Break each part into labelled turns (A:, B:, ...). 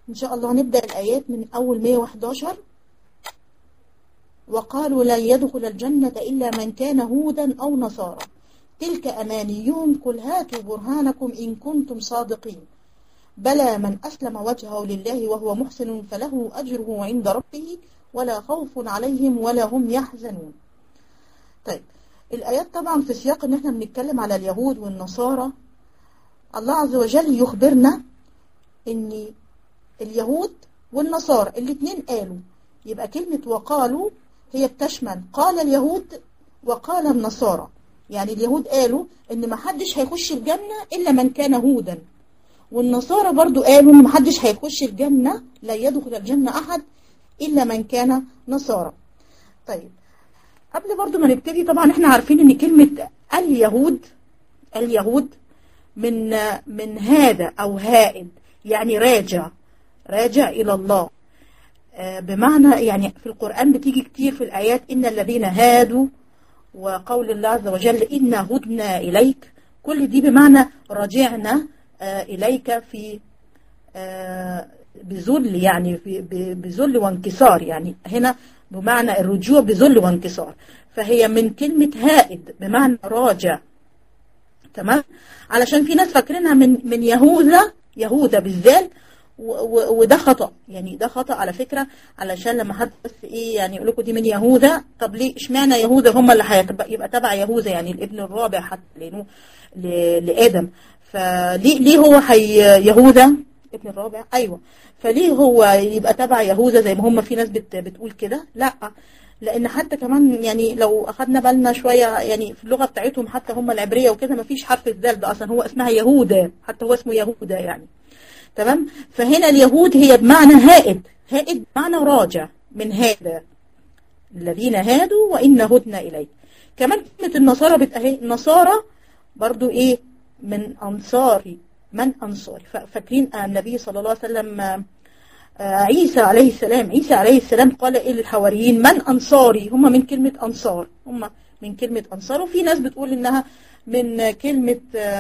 A: إن شاء الله هنبدأ الآيات من أول 111 وقالوا لن يدخل الجنة إلا من كان هودا أو نصارى تلك أمانيهم قل هاتوا برهانكم إن كنتم صادقين بلى من أسلم وجهه لله وهو محسن فله أجره عند ربه ولا خوف عليهم ولا هم يحزنون طيب الآيات طبعا في سياق ان احنا بنتكلم على اليهود والنصارى الله عز وجل يخبرنا ان اليهود والنصارى الاثنين قالوا يبقى كلمة وقالوا هي بتشمل قال اليهود وقال النصارى يعني اليهود قالوا ان ما حدش هيخش الجنة الا من كان هودا والنصارى برضو قالوا ان ما حدش هيخش الجنة لا يدخل الجنة احد الا من كان نصارى طيب قبل برضو ما نبتدي طبعا احنا عارفين ان كلمة اليهود اليهود من من هذا او هائد يعني راجع راجع الى الله بمعنى يعني في القرآن بتيجي كتير في الآيات إن الذين هادوا وقول الله عز وجل إنا هدنا إليك كل دي بمعنى رجعنا إليك في بذل يعني بذل وانكسار يعني هنا بمعنى الرجوع بذل وانكسار فهي من كلمة هائد بمعنى راجع تمام علشان في ناس فاكرينها من من يهوذا يهوذا بالذات وده خطأ يعني ده خطأ على فكرة علشان لما حد بس ايه يعني يقول لكم دي من يهوذا طب ليه اشمعنى يهوذا هم اللي هيبقى يبقى تبع يهوذا يعني الابن الرابع حتى لانه لادم فليه ليه هو حي يهوذا ابن الرابع ايوه فليه هو يبقى تبع يهوذا زي ما هم في ناس بت بتقول كده لا لان حتى كمان يعني لو اخدنا بالنا شويه يعني في اللغه بتاعتهم حتى هم العبريه وكده ما فيش حرف الذال ده اصلا هو اسمها يهوذا حتى هو اسمه يهوذا يعني تمام فهنا اليهود هي بمعنى هائد هائد بمعنى راجع من هذا الذين هادوا وإن هدنا إليه كمان كلمة النصارى بتأهي النصارى برضو إيه من أنصاري من أنصاري فاكرين النبي صلى الله عليه وسلم عيسى عليه السلام عيسى عليه السلام قال إيه للحواريين من أنصاري هم من كلمة أنصار هم من كلمة أنصار وفي ناس بتقول إنها من كلمة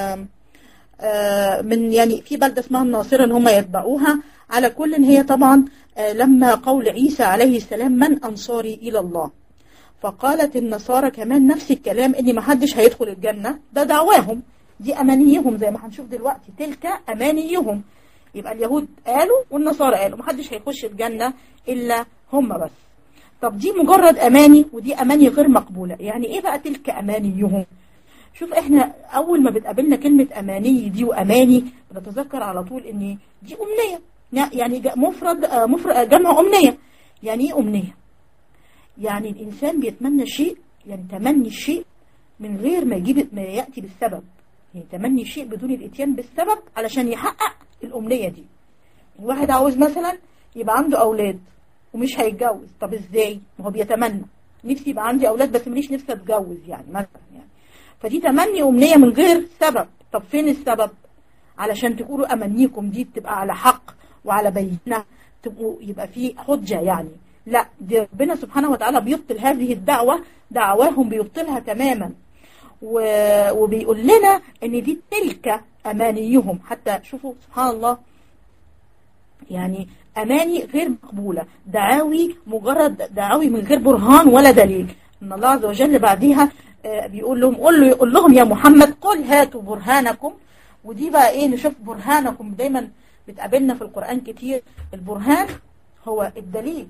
A: من يعني في بلدة اسمها الناصرة ان هم يتبعوها على كل إن هي طبعا لما قول عيسى عليه السلام من أنصاري إلى الله فقالت النصارى كمان نفس الكلام ان ما حدش هيدخل الجنة ده دعواهم دي أمانيهم زي ما هنشوف دلوقتي تلك أمانيهم يبقى اليهود قالوا والنصارى قالوا ما حدش هيخش الجنة إلا هم بس طب دي مجرد أماني ودي أماني غير مقبولة يعني إيه بقى تلك أمانيهم شوف احنا اول ما بتقابلنا كلمة اماني دي واماني بنتذكر على طول ان دي امنية يعني مفرد مفرد جمع امنية يعني ايه امنية يعني الانسان بيتمنى شيء يعني تمني الشيء من غير ما يجيب ما يأتي بالسبب يعني تمني الشيء بدون الاتيان بالسبب علشان يحقق الامنية دي الواحد عاوز مثلا يبقى عنده اولاد ومش هيتجوز طب ازاي ما هو بيتمنى نفسي يبقى عندي اولاد بس ماليش نفسي اتجوز يعني مثلا يعني فدي تمني أمنية من غير سبب طب فين السبب علشان تقولوا أمنيكم دي بتبقى على حق وعلى بينة تبقوا يبقى في حجة يعني لا دي ربنا سبحانه وتعالى بيبطل هذه الدعوة دعواهم بيبطلها تماما وبيقول لنا ان دي تلك أمانيهم حتى شوفوا سبحان الله يعني أماني غير مقبولة دعاوي مجرد دعاوي من غير برهان ولا دليل ان الله عز وجل بعديها بيقول لهم قول له يقول لهم يا محمد قل هاتوا برهانكم ودي بقى ايه نشوف برهانكم دايما بتقابلنا في القرآن كتير البرهان هو الدليل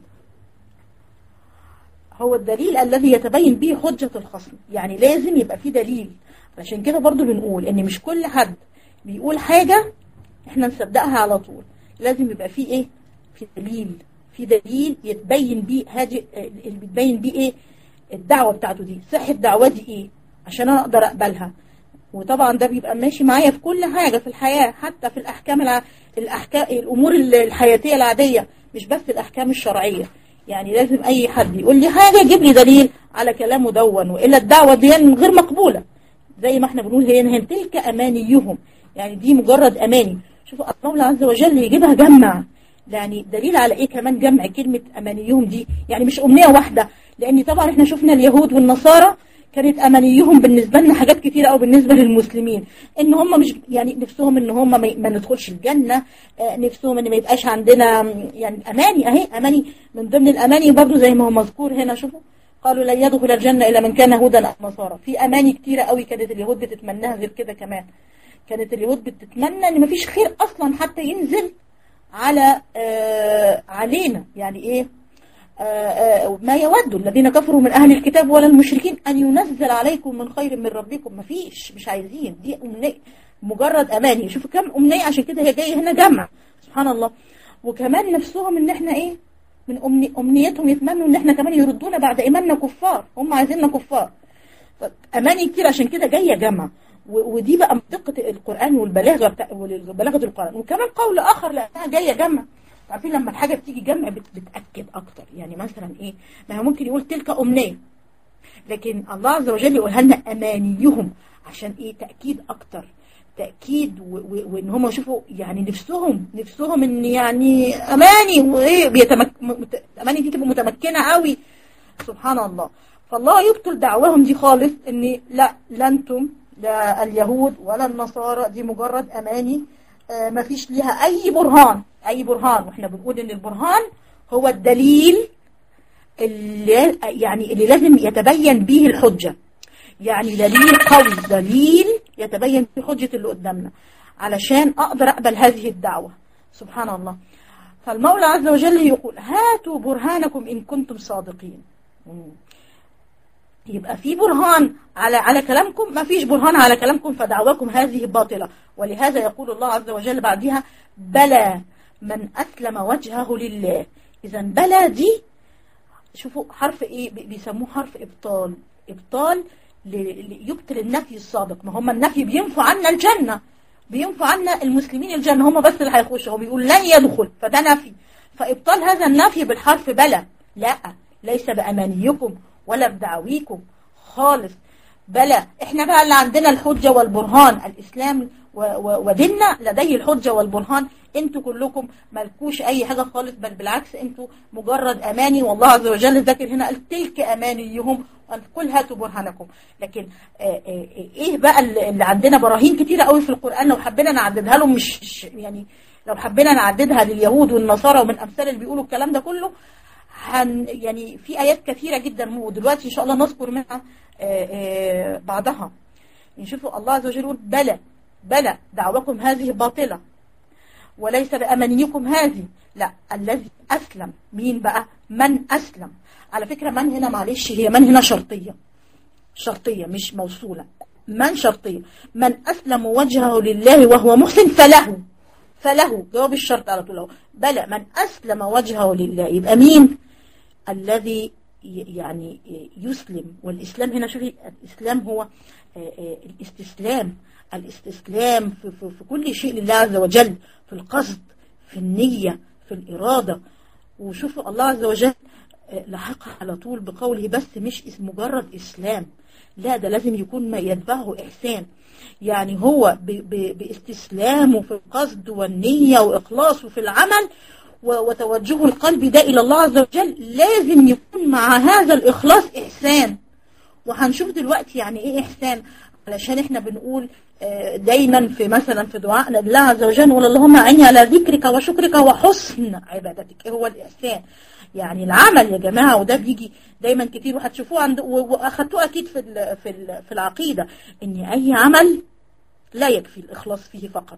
A: هو الدليل الذي يتبين به حجة الخصم يعني لازم يبقى في دليل عشان كده برضو بنقول ان مش كل حد بيقول حاجة احنا نصدقها على طول لازم يبقى في ايه في دليل في دليل يتبين بيه هذه اللي بتبين بيه ايه الدعوة بتاعته دي صحة دعوتي ايه عشان انا اقدر اقبلها وطبعا ده بيبقى ماشي معايا في كل حاجة في الحياة حتى في الاحكام الع... الاحكام الامور الحياتية العادية مش بس الاحكام الشرعية يعني لازم اي حد يقول لي حاجة يجيب لي دليل على كلامه دون والا الدعوة دي غير مقبولة زي ما احنا بنقول هي هي تلك امانيهم يعني دي مجرد اماني شوفوا الله عز وجل يجيبها جمع يعني دليل على ايه كمان جمع كلمة امانيهم دي يعني مش امنية واحدة لان طبعا احنا شفنا اليهود والنصارى كانت امانيهم بالنسبه لنا حاجات كتيره قوي بالنسبه للمسلمين ان هم مش يعني نفسهم ان هم ما ما ندخلش الجنه آه، نفسهم ان ما يبقاش عندنا م، يعني اماني اهي اماني من ضمن الاماني برضو زي ما هو مذكور هنا شوفوا قالوا لن يدخل الجنه الا من كان هودا او نصارى في اماني كتيره قوي كانت اليهود بتتمناها غير كده كمان كانت اليهود بتتمنى ان مفيش خير اصلا حتى ينزل على آه علينا يعني ايه آه، آه، ما يود الذين كفروا من أهل الكتاب ولا المشركين أن ينزل عليكم من خير من ربكم مفيش مش عايزين دي أمنية مجرد أماني شوفوا كم أمنية عشان كده هي جاية هنا جمع سبحان الله وكمان نفسهم إن إحنا إيه من أمني أمنيتهم يتمنوا إن إحنا كمان يردونا بعد إيماننا كفار هم عايزيننا كفار أماني كتير عشان كده جاية جمع و- ودي بقى منطقة القرآن والبلاغة بتاع بلاغة القرآن وكمان قول آخر لأنها جاية جمع عارفين لما الحاجة بتيجي جمع بت- بتأكد أكتر يعني مثلا إيه ما هو ممكن يقول تلك أمنية لكن الله عز وجل يقولها لنا أمانيهم عشان إيه تأكيد أكتر تأكيد و- و- وإن هم يشوفوا يعني نفسهم نفسهم إن يعني أماني وإيه بيتمك... مت- أماني دي تبقى متمكنة قوي سبحان الله فالله يبطل دعواهم دي خالص ان لا لا انتم لا اليهود ولا النصارى دي مجرد اماني آه ما فيش ليها اي برهان اي برهان واحنا بنقول ان البرهان هو الدليل اللي يعني اللي لازم يتبين به الحجة يعني دليل قوي دليل يتبين به حجة اللي قدامنا علشان اقدر اقبل هذه الدعوة سبحان الله فالمولى عز وجل يقول هاتوا برهانكم ان كنتم صادقين مم. يبقى في برهان على على كلامكم ما فيش برهان على كلامكم فدعواكم هذه باطلة ولهذا يقول الله عز وجل بعدها بلى من أسلم وجهه لله إذا بلى دي شوفوا حرف إيه بي- بيسموه حرف إبطال إبطال ل- ل- يبطل النفي السابق ما هم النفي بينفوا عنا الجنة بينفوا عنا المسلمين الجنة هم بس اللي هيخشوا هو بيقول لن يدخل فده نفي فإبطال هذا النفي بالحرف بلى لا ليس بأمانيكم ولا بدعويكم خالص بلى احنا بقى اللي عندنا الحجة والبرهان الإسلام و- و- وديننا لديه الحجة والبرهان انتوا كلكم مالكوش اي حاجة خالص بل بالعكس انتوا مجرد اماني والله عز وجل ذكر هنا قال تلك امانيهم قال قل هاتوا برهانكم لكن آه، آه، آه، ايه بقى اللي اللي عندنا براهين كتيرة قوي في القرآن لو حبينا نعددها لهم مش مش- يعني لو حبينا نعددها لليهود والنصارى ومن امثال اللي بيقولوا الكلام ده كله هن يعني في آيات كثيرة جدا ودلوقتي إن شاء الله نذكر منها آه، آه، بعضها نشوفوا الله عز وجل يقول بلى بلى دعواكم هذه باطلة وليس بأمانيكم هذه لا الذي أسلم مين بقى من أسلم على فكرة من هنا معلش هي من هنا شرطية شرطية مش موصولة من شرطية من أسلم وجهه لله وهو محسن فله فله جواب الشرط على طول اهو بلى من أسلم وجهه لله يبقى مين الذي ي- يعني يسلم والإسلام هنا شوفي الإسلام هو آه، آه، الاستسلام الاستسلام في, في, في كل شيء لله عز وجل في القصد في النية في الإرادة وشوفوا الله عز وجل آه، لحقها على طول بقوله بس مش اس- مجرد إسلام لا ده لازم يكون ما يتبعه إحسان يعني هو ب- ب- باستسلامه في القصد والنية وإخلاصه في العمل و- وتوجه القلب ده إلى الله عز وجل لازم يكون مع هذا الإخلاص إحسان وهنشوف دلوقتي يعني إيه إحسان علشان إحنا بنقول آه، دايما في مثلا في دعائنا لله عز وجل نقول اللهم أعني على ذكرك وشكرك وحسن عبادتك إيه هو الإحسان يعني العمل يا جماعة وده بيجي دايما كتير وهتشوفوه عند و- واخدتوه اكيد في ال- في ال- في العقيدة ان اي عمل لا يكفي الاخلاص فيه فقط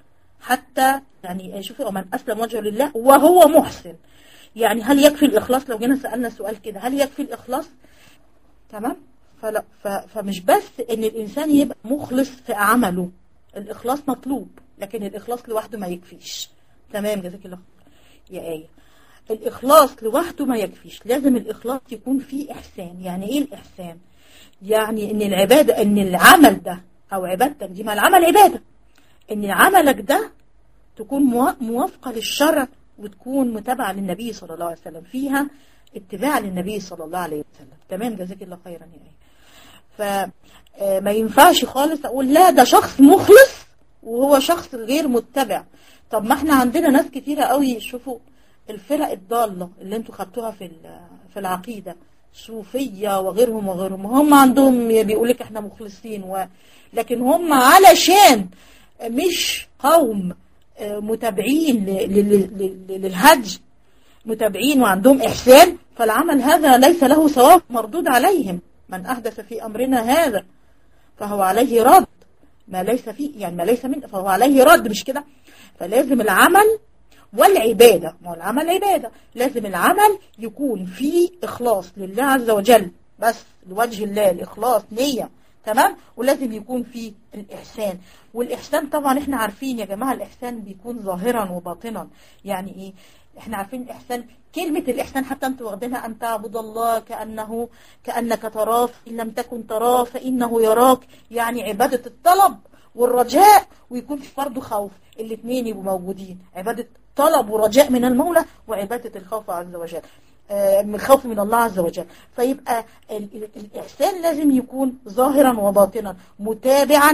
A: حتى يعني شوفوا من اسلم وجهه لله وهو محسن يعني هل يكفي الاخلاص لو جينا سالنا سؤال كده هل يكفي الاخلاص تمام فلا ف فمش بس ان الانسان يبقى مخلص في عمله الاخلاص مطلوب لكن الاخلاص لوحده ما يكفيش تمام جزاك الله خير. يا ايه الإخلاص لوحده ما يكفيش لازم الإخلاص يكون فيه إحسان يعني إيه الإحسان يعني إن العبادة إن العمل ده أو عبادتك دي ما العمل عبادة إن عملك ده تكون موا- موافقة للشرع وتكون متابعة للنبي صلى الله عليه وسلم فيها اتباع للنبي صلى الله عليه وسلم تمام جزاك الله خيرا يا إيه فما ينفعش خالص أقول لا ده شخص مخلص وهو شخص غير متبع طب ما احنا عندنا ناس كتيرة قوي شوفوا الفرق الضالة اللي انتوا خدتوها في ال- في العقيدة صوفية وغيرهم وغيرهم هم عندهم بيقول لك احنا مخلصين و... لكن هم علشان مش قوم متابعين للهج متابعين وعندهم إحسان فالعمل هذا ليس له ثواب مردود عليهم من أحدث في أمرنا هذا فهو عليه رد ما ليس فيه يعني ما ليس منه فهو عليه رد مش كده فلازم العمل والعبادة ما هو العمل عبادة لازم العمل يكون فيه إخلاص لله عز وجل بس لوجه الله الإخلاص نية تمام ولازم يكون فيه الإحسان والإحسان طبعا احنا عارفين يا جماعة الإحسان بيكون ظاهرا وباطنا يعني إيه احنا عارفين الإحسان كلمة الإحسان حتى انتوا واخدينها أن تعبد الله كأنه كأنك تراه إن لم تكن تراه فإنه يراك يعني عبادة الطلب والرجاء ويكون في برضه خوف الاثنين يبقوا موجودين عبادة طلب ورجاء من المولى وعبادة الخوف عز وجل من الخوف من الله عز وجل فيبقى الإحسان لازم يكون ظاهرا وباطنا متابعا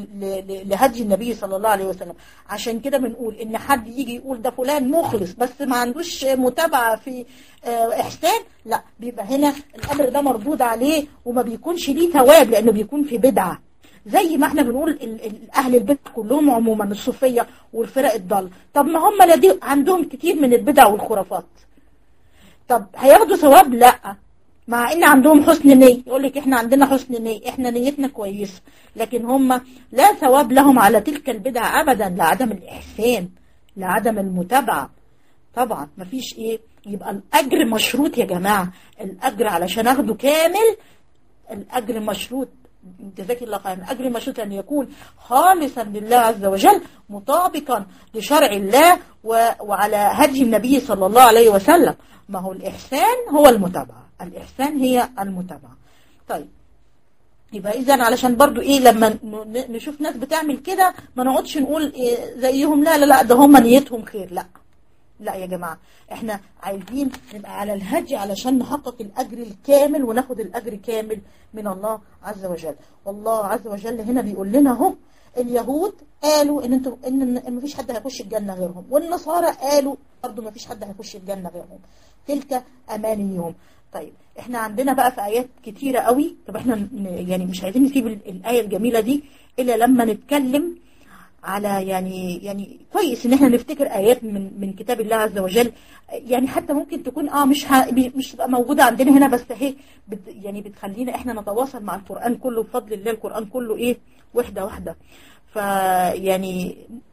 A: لهدي النبي صلى الله عليه وسلم عشان كده بنقول إن حد يجي يقول ده فلان مخلص بس ما عندوش متابعة في إحسان لا بيبقى هنا الأمر ده مردود عليه وما بيكونش ليه ثواب لأنه بيكون في بدعة زي ما احنا بنقول اهل البدع كلهم عموما الصوفيه والفرق الضال طب ما هم لدي عندهم كتير من البدع والخرافات طب هياخدوا ثواب لا مع ان عندهم حسن نية يقول لك احنا عندنا حسن نية احنا نيتنا كويسة لكن هم لا ثواب لهم على تلك البدع ابدا لعدم الاحسان لعدم المتابعة طبعا مفيش ايه يبقى الاجر مشروط يا جماعة الاجر علشان اخده كامل الاجر مشروط جزاك الله خيرا أجر مشروط أن يكون خالصا لله عز وجل مطابقا لشرع الله وعلى هدي النبي صلى الله عليه وسلم ما هو الإحسان هو المتابعة الإحسان هي المتابعة طيب يبقى إذا علشان برضو إيه لما نشوف ناس بتعمل كده ما نقعدش نقول إيه زيهم لا لا لا ده هم نيتهم خير لا لا يا جماعة احنا عايزين نبقى على الهدي علشان نحقق الأجر الكامل وناخد الأجر كامل من الله عز وجل والله عز وجل هنا بيقول لنا اهو اليهود قالوا ان انتوا ان ان مفيش حد هيخش الجنة غيرهم والنصارى قالوا برضه مفيش حد هيخش الجنة غيرهم تلك امانيهم طيب احنا عندنا بقى في ايات كتيرة قوي طب احنا يعني مش عايزين نسيب الآية الجميلة دي الا لما نتكلم على يعني يعني كويس ان احنا نفتكر ايات من من كتاب الله عز وجل يعني حتى ممكن تكون اه مش ها مش تبقى موجوده عندنا هنا بس اهي بت يعني بتخلينا احنا نتواصل مع القران كله بفضل الله القران كله ايه وحده واحده فيعني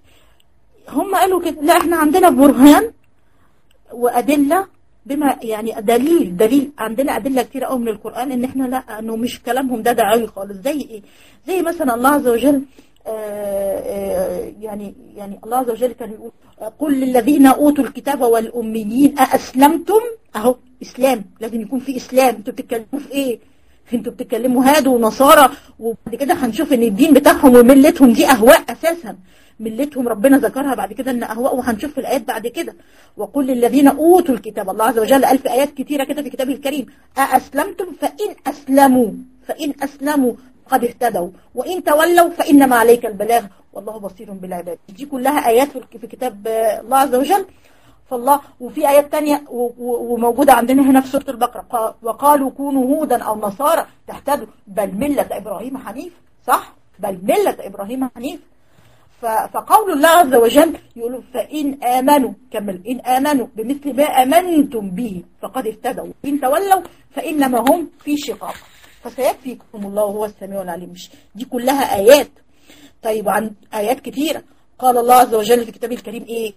A: هم قالوا كده لا احنا عندنا برهان وادله بما يعني دليل دليل عندنا ادله كتير قوي من القران ان احنا لا انه مش كلامهم ده دعاوي خالص زي ايه زي مثلا الله عز وجل آآ آآ يعني يعني الله عز وجل كان يقول قل للذين اوتوا الكتاب والاميين ااسلمتم اهو اسلام لازم يكون في اسلام انتوا بتتكلموا في ايه انتوا بتتكلموا هاد ونصارى وبعد كده هنشوف ان الدين بتاعهم وملتهم دي اهواء اساسا ملتهم ربنا ذكرها بعد كده ان اهواء وهنشوف في الايات بعد كده وقل للذين اوتوا الكتاب الله عز وجل قال في ايات كتيره كده في كتابه الكريم ااسلمتم فان اسلموا فان اسلموا قد اهتدوا وإن تولوا فإنما عليك البلاغ والله بصير بالعباد دي كلها آيات في كتاب الله عز وجل فالله وفي آيات تانية وموجودة عندنا هنا في سورة البقرة وقالوا كونوا هودا أو نصارى تهتدوا بل ملة إبراهيم حنيف صح بل ملة إبراهيم حنيف فقول الله عز وجل يقول فإن آمنوا كمل إن آمنوا بمثل ما آمنتم به فقد اهتدوا إن تولوا فإنما هم في شقاق فسيكفيكم الله وهو السميع العليم دي كلها آيات طيب عن آيات كثيرة قال الله عز وجل في كتابه الكريم إيه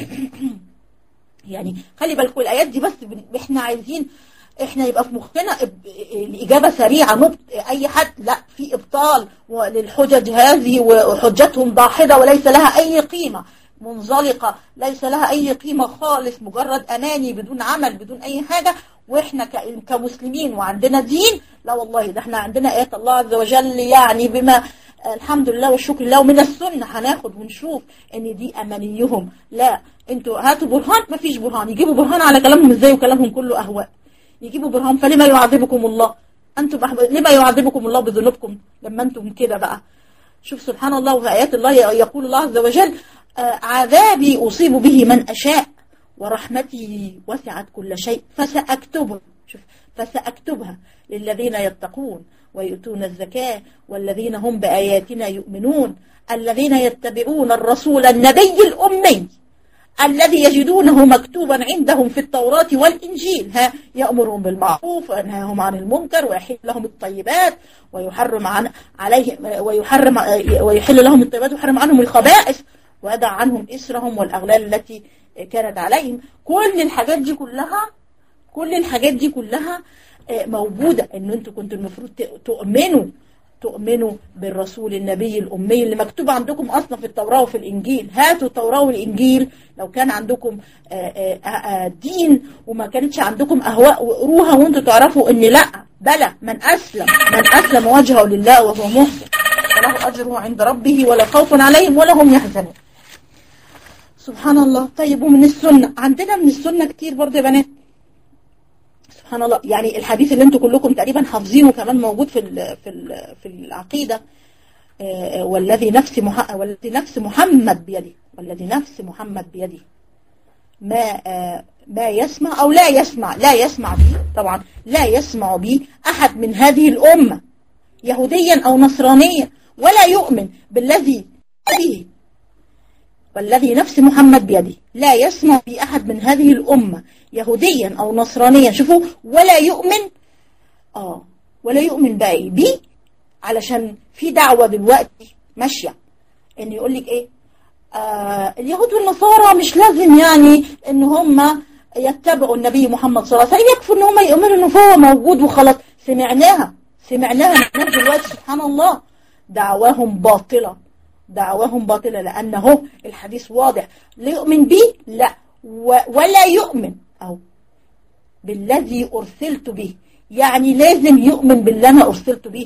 A: يعني خلي بالكم الآيات دي بس إحنا عايزين إحنا يبقى في مخنا الإجابة سريعة نبط أي حد لا في إبطال للحجج هذه وحجتهم ضاحدة وليس لها أي قيمة منزلقة ليس لها أي قيمة خالص مجرد أماني بدون عمل بدون أي حاجة واحنا كمسلمين وعندنا دين لا والله ده احنا عندنا ايات الله عز وجل يعني بما الحمد لله والشكر لله ومن السنة هناخد ونشوف ان دي امانيهم لا انتوا هاتوا برهان ما فيش برهان يجيبوا برهان على كلامهم ازاي وكلامهم كله اهواء يجيبوا برهان فلما يعذبكم الله انتم لما يعذبكم الله بذنوبكم لما انتم كده بقى شوف سبحان الله وفي ايات الله يقول الله عز وجل عذابي اصيب به من اشاء ورحمتي وسعت كل شيء فسأكتبه شوف فسأكتبها للذين يتقون ويؤتون الزكاة والذين هم بآياتنا يؤمنون الذين يتبعون الرسول النبي الأمي الذي يجدونه مكتوبا عندهم في التوراة والإنجيل ها يأمرهم بالمعروف وينهاهم عن المنكر ويحل لهم الطيبات ويحرم عن عليهم ويحرم ويحل لهم الطيبات ويحرم عنهم الخبائث ويدع عنهم إسرهم والأغلال التي كانت عليهم كل الحاجات دي كلها كل الحاجات دي كلها موجودة ان انتوا كنتوا المفروض تؤمنوا تؤمنوا بالرسول النبي الأمي اللي مكتوب عندكم أصلا في التوراة وفي الإنجيل هاتوا التوراة والإنجيل لو كان عندكم آآ آآ دين وما كانتش عندكم أهواء وقروها وانتوا تعرفوا ان لا بلى من أسلم من أسلم وجهه لله وهو محسن فله أجره عند ربه ولا خوف عليهم ولا هم يحزنون سبحان الله طيب ومن السنة عندنا من السنة كتير برضه يا بنات سبحان الله يعني الحديث اللي انتم كلكم تقريبا حافظينه كمان موجود في ال في ال في العقيدة آه والذي نفس مح والذي نفس محمد بيده والذي نفس محمد بيده ما آه ما يسمع او لا يسمع لا يسمع به طبعا لا يسمع به احد من هذه الامه يهوديا او نصرانيا ولا يؤمن بالذي به والذي نفس محمد بيده لا يسمع بأحد من هذه الأمة يهوديا أو نصرانيا شوفوا ولا يؤمن آه ولا يؤمن بقى بي علشان في دعوة دلوقتي ماشية إن يقول لك إيه آه اليهود والنصارى مش لازم يعني إن هم يتبعوا النبي محمد صلى الله عليه وسلم يكفوا إن هم يؤمنوا إنه هو موجود وخلاص سمعناها سمعناها من دلوقتي سبحان الله دعواهم باطلة دعواهم باطلة لأنه الحديث واضح لا يؤمن به لا ولا يؤمن أو بالذي أرسلت به يعني لازم يؤمن باللي أنا أرسلت به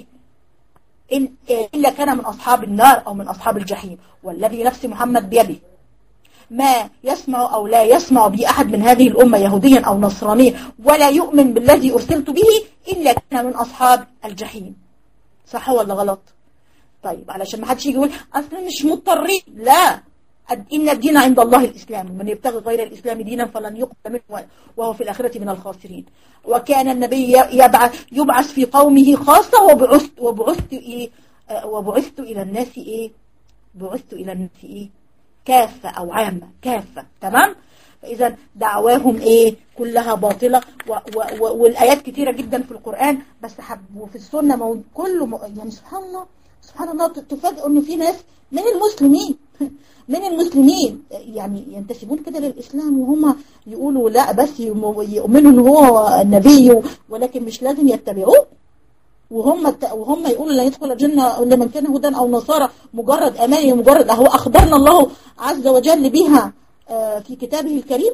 A: إلا كان من أصحاب النار أو من أصحاب الجحيم والذي نفس محمد بيده ما يسمع أو لا يسمع به أحد من هذه الأمة يهوديا أو نصرانيا ولا يؤمن بالذي أرسلت به إلا كان من أصحاب الجحيم صح ولا غلط؟ طيب علشان ما حدش يجي يقول اصل مش مضطرين لا ان الدين عند الله الاسلام من يبتغي غير الاسلام دينا فلن يقبل منه وهو في الاخره من الخاسرين وكان النبي يبعث يبعث في قومه خاصه وبعثت وبعثت ايه وبعثت الى الناس ايه بعثت الى الناس ايه كافه او عامه كافه تمام فاذا دعواهم ايه كلها باطله و و و والايات كتيره جدا في القران بس حب وفي السنه مو كله يعني سبحان الله سبحان الله تفاجئوا ان في ناس من المسلمين من المسلمين يعني ينتسبون كده للإسلام وهم يقولوا لا بس يؤمنوا ان هو النبي ولكن مش لازم يتبعوه وهم وهم يقولوا لا يدخل الجنة إلا من كان هدى أو نصارى مجرد أماني مجرد هو أخبرنا الله عز وجل بها في كتابه الكريم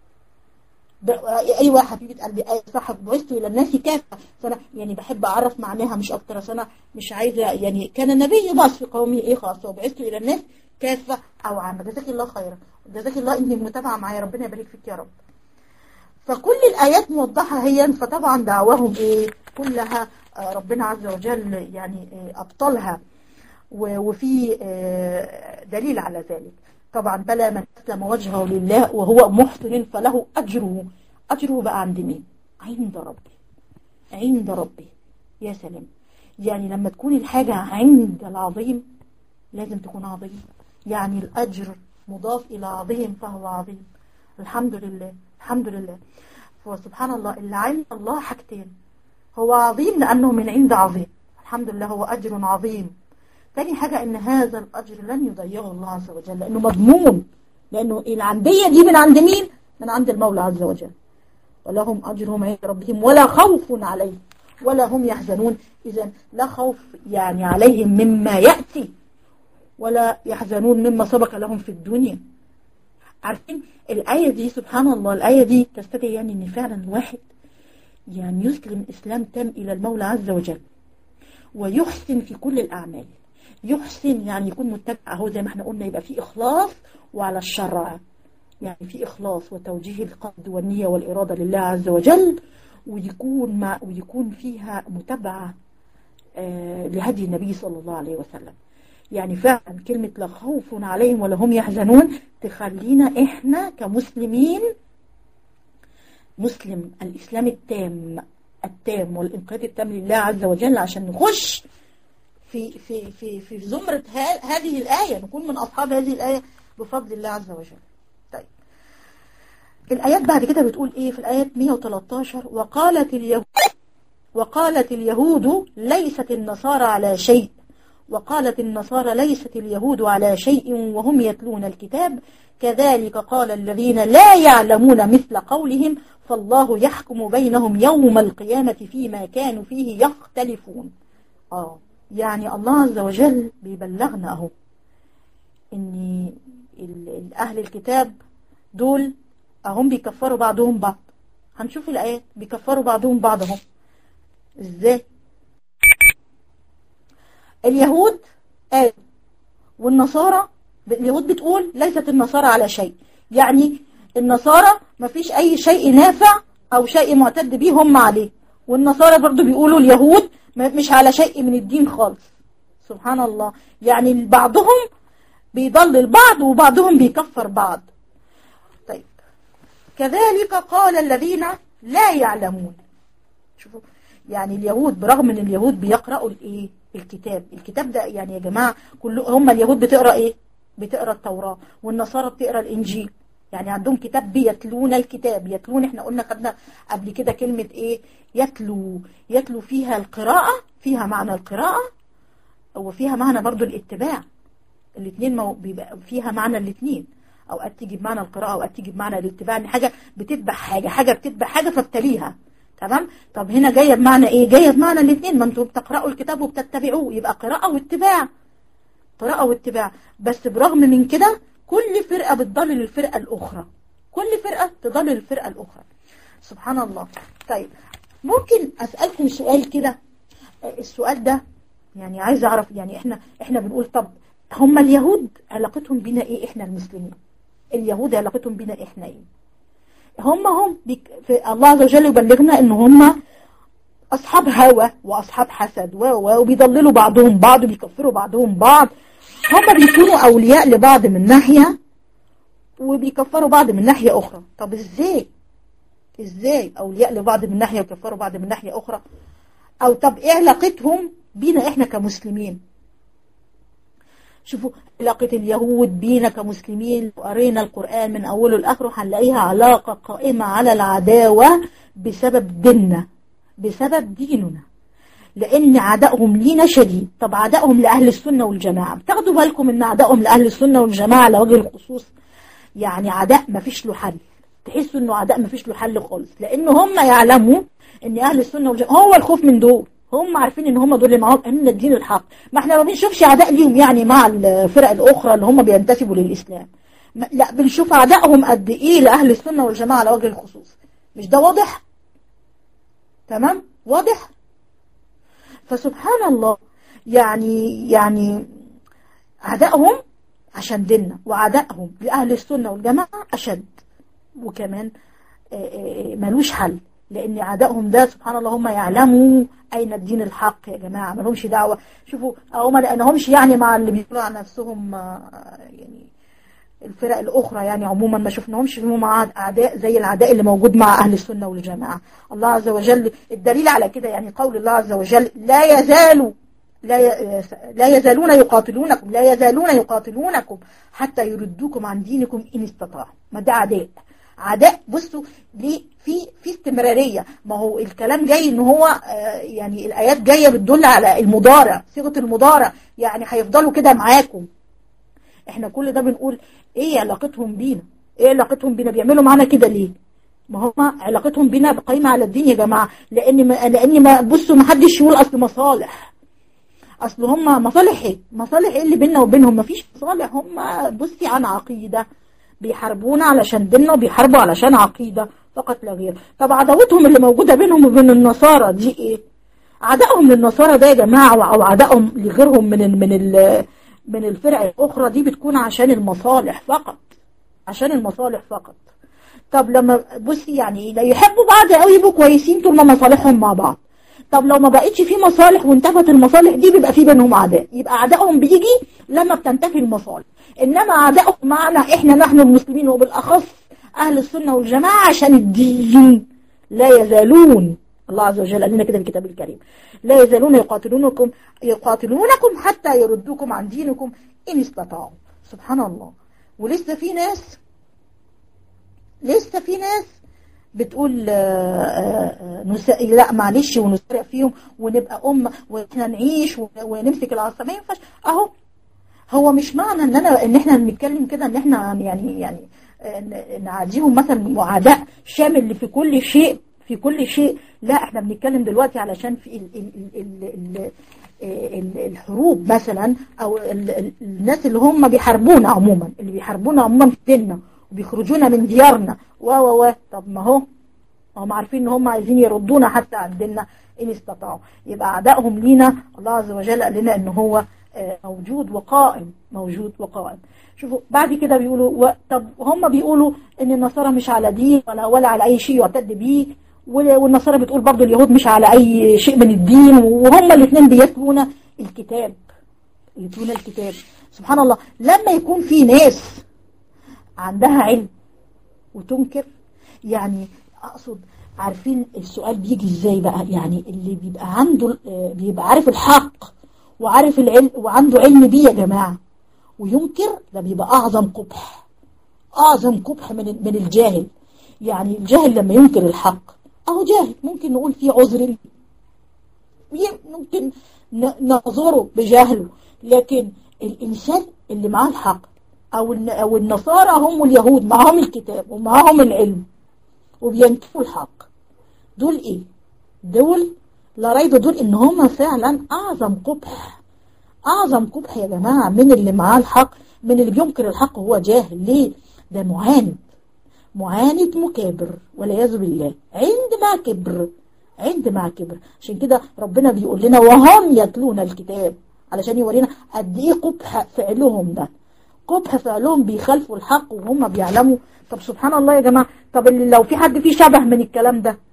A: ايوه حبيبه قلبي ايوه صح بعثت الى الناس كافه فانا يعني بحب اعرف معناها مش اكتر عشان انا مش عايزه يعني كان النبي يبعث في قومه ايه خاصه وبعثت الى الناس كافه او عامه جزاك الله خيرا جزاك الله انك متابعه معايا ربنا يبارك فيك يا رب فكل الايات موضحه هي فطبعا دعواهم ايه كلها ربنا عز وجل يعني ابطلها وفي دليل على ذلك طبعا بلى من أسلم وجهه لله وهو محسن فله أجره أجره بقى عند مين عند ربي عند ربي يا سلام يعني لما تكون الحاجة عند العظيم لازم تكون عظيم يعني الأجر مضاف إلى عظيم فهو عظيم الحمد لله الحمد لله فسبحان الله اللي عند الله حاجتين هو عظيم لأنه من عند عظيم الحمد لله هو أجر عظيم تاني حاجة ان هذا الاجر لن يضيعه الله عز وجل لانه مضمون لانه العندية دي من عند مين من عند المولى عز وجل ولهم اجرهم عند ربهم ولا خوف عليهم ولا هم يحزنون اذا لا خوف يعني عليهم مما يأتي ولا يحزنون مما سبق لهم في الدنيا عارفين الآية دي سبحان الله الآية دي تستدعي يعني ان فعلا الواحد يعني يسلم اسلام تام الى المولى عز وجل ويحسن في كل الاعمال يحسن يعني يكون متبع اهو زي ما احنا قلنا يبقى في اخلاص وعلى الشرع يعني في اخلاص وتوجيه القصد والنيه والاراده لله عز وجل ويكون مع ويكون فيها متابعه آه لهدي النبي صلى الله عليه وسلم يعني فعلا كلمة لا خوف عليهم ولا هم يحزنون تخلينا احنا كمسلمين مسلم الإسلام التام التام والإنقاذ التام لله عز وجل عشان نخش في في في في زمرة هذه الآية نكون من أصحاب هذه الآية بفضل الله عز وجل طيب الآيات بعد كده بتقول إيه في الآيات 113 وقالت اليهود وقالت اليهود ليست النصارى على شيء وقالت النصارى ليست اليهود على شيء وهم يتلون الكتاب كذلك قال الذين لا يعلمون مثل قولهم فالله يحكم بينهم يوم القيامة فيما كانوا فيه يختلفون آه يعني الله عز وجل بيبلغنا أهو إن أهل الكتاب دول أهم بيكفروا بعضهم بعض هنشوف الآيات بيكفروا بعضهم بعضهم إزاي اليهود قالوا والنصارى اليهود بتقول ليست النصارى على شيء يعني النصارى ما فيش أي شيء نافع أو شيء معتد به هم عليه والنصارى برضو بيقولوا اليهود مش على شيء من الدين خالص سبحان الله يعني بعضهم بيضلل بعض وبعضهم بيكفر بعض طيب كذلك قال الذين لا يعلمون شوفوا يعني اليهود برغم ان اليهود بيقرأوا الايه الكتاب الكتاب ده يعني يا جماعة كل هم اليهود بتقرأ ايه بتقرأ التوراة والنصارى بتقرأ الانجيل يعني عندهم كتاب بيتلون الكتاب يتلون احنا قلنا خدنا قبل كده كلمة ايه يتلو يتلو فيها القراءة فيها معنى القراءة وفيها معنى برضو الاتباع الاثنين مو... بيبقى فيها معنى الاثنين اوقات تيجي بمعنى القراءة اوقات تيجي بمعنى الاتباع ان حاجة بتتبع حاجة حاجة بتتبع حاجة فبتليها تمام طب هنا جاية بمعنى ايه جاية بمعنى الاثنين ما انتم بتقرأوا الكتاب وبتتبعوه يبقى قراءة واتباع قراءة واتباع بس برغم من كده كل فرقة بتضلل الفرقة الأخرى كل فرقة تضلل الفرقة الأخرى سبحان الله طيب ممكن أسألكم سؤال كده السؤال ده يعني عايز أعرف يعني إحنا إحنا بنقول طب هم اليهود علاقتهم بينا إيه إحنا المسلمين اليهود علاقتهم بينا إحنا إيه هم هم بيك في الله عز وجل يبلغنا إن هم أصحاب هوى وأصحاب حسد وبيضللوا بعضهم بعض وبيكفروا بعضهم بعض هم بيكونوا أولياء لبعض من ناحية وبيكفروا بعض من ناحية أخرى طب إزاي إزاي أولياء لبعض من ناحية وكفروا بعض من ناحية أخرى أو طب إيه علاقتهم بينا إحنا كمسلمين شوفوا علاقة اليهود بينا كمسلمين وقرينا القرآن من أوله لآخره هنلاقيها علاقة قائمة على العداوة بسبب ديننا بسبب ديننا لأن عدائهم لينا شديد طب عدائهم لأهل السنة والجماعة بتاخدوا بالكم ان عدائهم لأهل السنة والجماعة على وجه الخصوص يعني عداء ما فيش له حل تحسوا انه عداء ما فيش له حل خالص لأن هم يعلموا ان أهل السنة والجماعة هو الخوف من دول هم عارفين ان هم دول اللي معاهم ان الدين الحق ما احنا ما بنشوفش عداء ليهم يعني مع الفرق الأخرى اللي هم بينتسبوا للإسلام لا بنشوف عدائهم قد ايه لأهل السنة والجماعة على وجه الخصوص مش ده واضح تمام واضح فسبحان الله يعني يعني عدائهم عشان ديننا وعدائهم لأهل السنة والجماعة أشد وكمان ملوش حل لأن عدائهم ده سبحان الله هم يعلموا أين الدين الحق يا جماعة ما لهمش دعوة شوفوا هم لأنهمش يعني مع اللي بيقولوا عن نفسهم يعني الفرق الأخرى يعني عموما ما شفناهمش فيهم مع أعداء زي العداء اللي موجود مع أهل السنة والجماعة الله عز وجل الدليل على كده يعني قول الله عز وجل لا يزالوا لا لا يزالون يقاتلونكم لا يزالون يقاتلونكم حتى يردوكم عن دينكم إن استطاعوا ما ده عداء عداء بصوا ليه في في استمرارية ما هو الكلام جاي ان هو يعني الآيات جاية بتدل على المضارع صيغة المضارع يعني هيفضلوا كده معاكم احنا كل ده بنقول ايه علاقتهم بينا ايه علاقتهم بينا بيعملوا معانا كده ليه ما هم علاقتهم بينا قايمه على الدين يا جماعه لان ما لان ما بصوا ما حدش يقول اصل مصالح اصل هم مصالح ايه مصالح ايه اللي بيننا وبينهم ما فيش مصالح هم بصي عن عقيده بيحاربونا علشان ديننا وبيحاربوا علشان عقيده فقط لا غير طب عداوتهم اللي موجوده بينهم وبين النصارى دي ايه عدائهم للنصارى ده يا جماعه او عدائهم لغيرهم من ال من ال من الفرق الأخرى دي بتكون عشان المصالح فقط عشان المصالح فقط طب لما بصي يعني لا يحبوا بعض قوي يبقوا كويسين طول ما مصالحهم مع بعض طب لو ما بقتش في مصالح وانتفت المصالح دي بيبقى في بينهم عداء يبقى عدائهم بيجي لما بتنتفي المصالح انما عدائهم معنا احنا نحن المسلمين وبالاخص أهل السنة والجماعة عشان الدين لا يزالون الله عز وجل قال لنا كده في الكتاب الكريم لا يزالون يقاتلونكم يقاتلونكم حتى يردوكم عن دينكم إن استطاعوا سبحان الله ولسه في ناس لسه في ناس بتقول نساء لا معلش ونسرع فيهم ونبقى أم واحنا نعيش ونمسك العصا ما ينفعش اهو هو مش معنى ان انا ان احنا بنتكلم كده ان احنا يعني يعني نعاديهم مثلا معاداة شامل في كل شيء في كل شيء لا احنا بنتكلم دلوقتي علشان في ال ال ال ال ال الحروب مثلا او ال الناس اللي هم بيحاربونا عموما اللي بيحاربونا عموما في ديننا وبيخرجونا من ديارنا و و و طب ما هو هم عارفين ان هم عايزين يردونا حتى عن ديننا ان استطاعوا يبقى اعدائهم لينا الله عز وجل قال لنا ان هو موجود وقائم موجود وقائم شوفوا بعد كده بيقولوا و... طب هم بيقولوا ان النصارى مش على دين ولا ولا على اي شيء يعتد بيه والنصارى بتقول برضه اليهود مش على اي شيء من الدين وهم الاثنين بيتلون الكتاب يتلون الكتاب سبحان الله لما يكون في ناس عندها علم وتنكر يعني اقصد عارفين السؤال بيجي ازاي بقى يعني اللي بيبقى عنده بيبقى عارف الحق وعارف العلم وعنده علم بيه يا جماعة وينكر ده بيبقى أعظم قبح أعظم قبح من من الجاهل يعني الجاهل لما ينكر الحق أهو جاهل ممكن نقول فيه عذر ممكن نعذره بجهله لكن الإنسان اللي معاه الحق أو أو النصارى هم اليهود معاهم الكتاب ومعاهم العلم وبينكروا الحق دول إيه؟ دول لا ريب دول ان هم فعلا اعظم قبح اعظم قبح يا جماعة من اللي معاه الحق من اللي بينكر الحق وهو جاهل ليه ده معاند معاند مكابر والعياذ بالله عندما كبر عندما كبر عشان كده ربنا بيقول لنا وهم يتلون الكتاب علشان يورينا قد ايه قبح فعلهم ده قبح فعلهم بيخالفوا الحق وهم بيعلموا طب سبحان الله يا جماعة طب اللي لو في حد فيه شبه من الكلام ده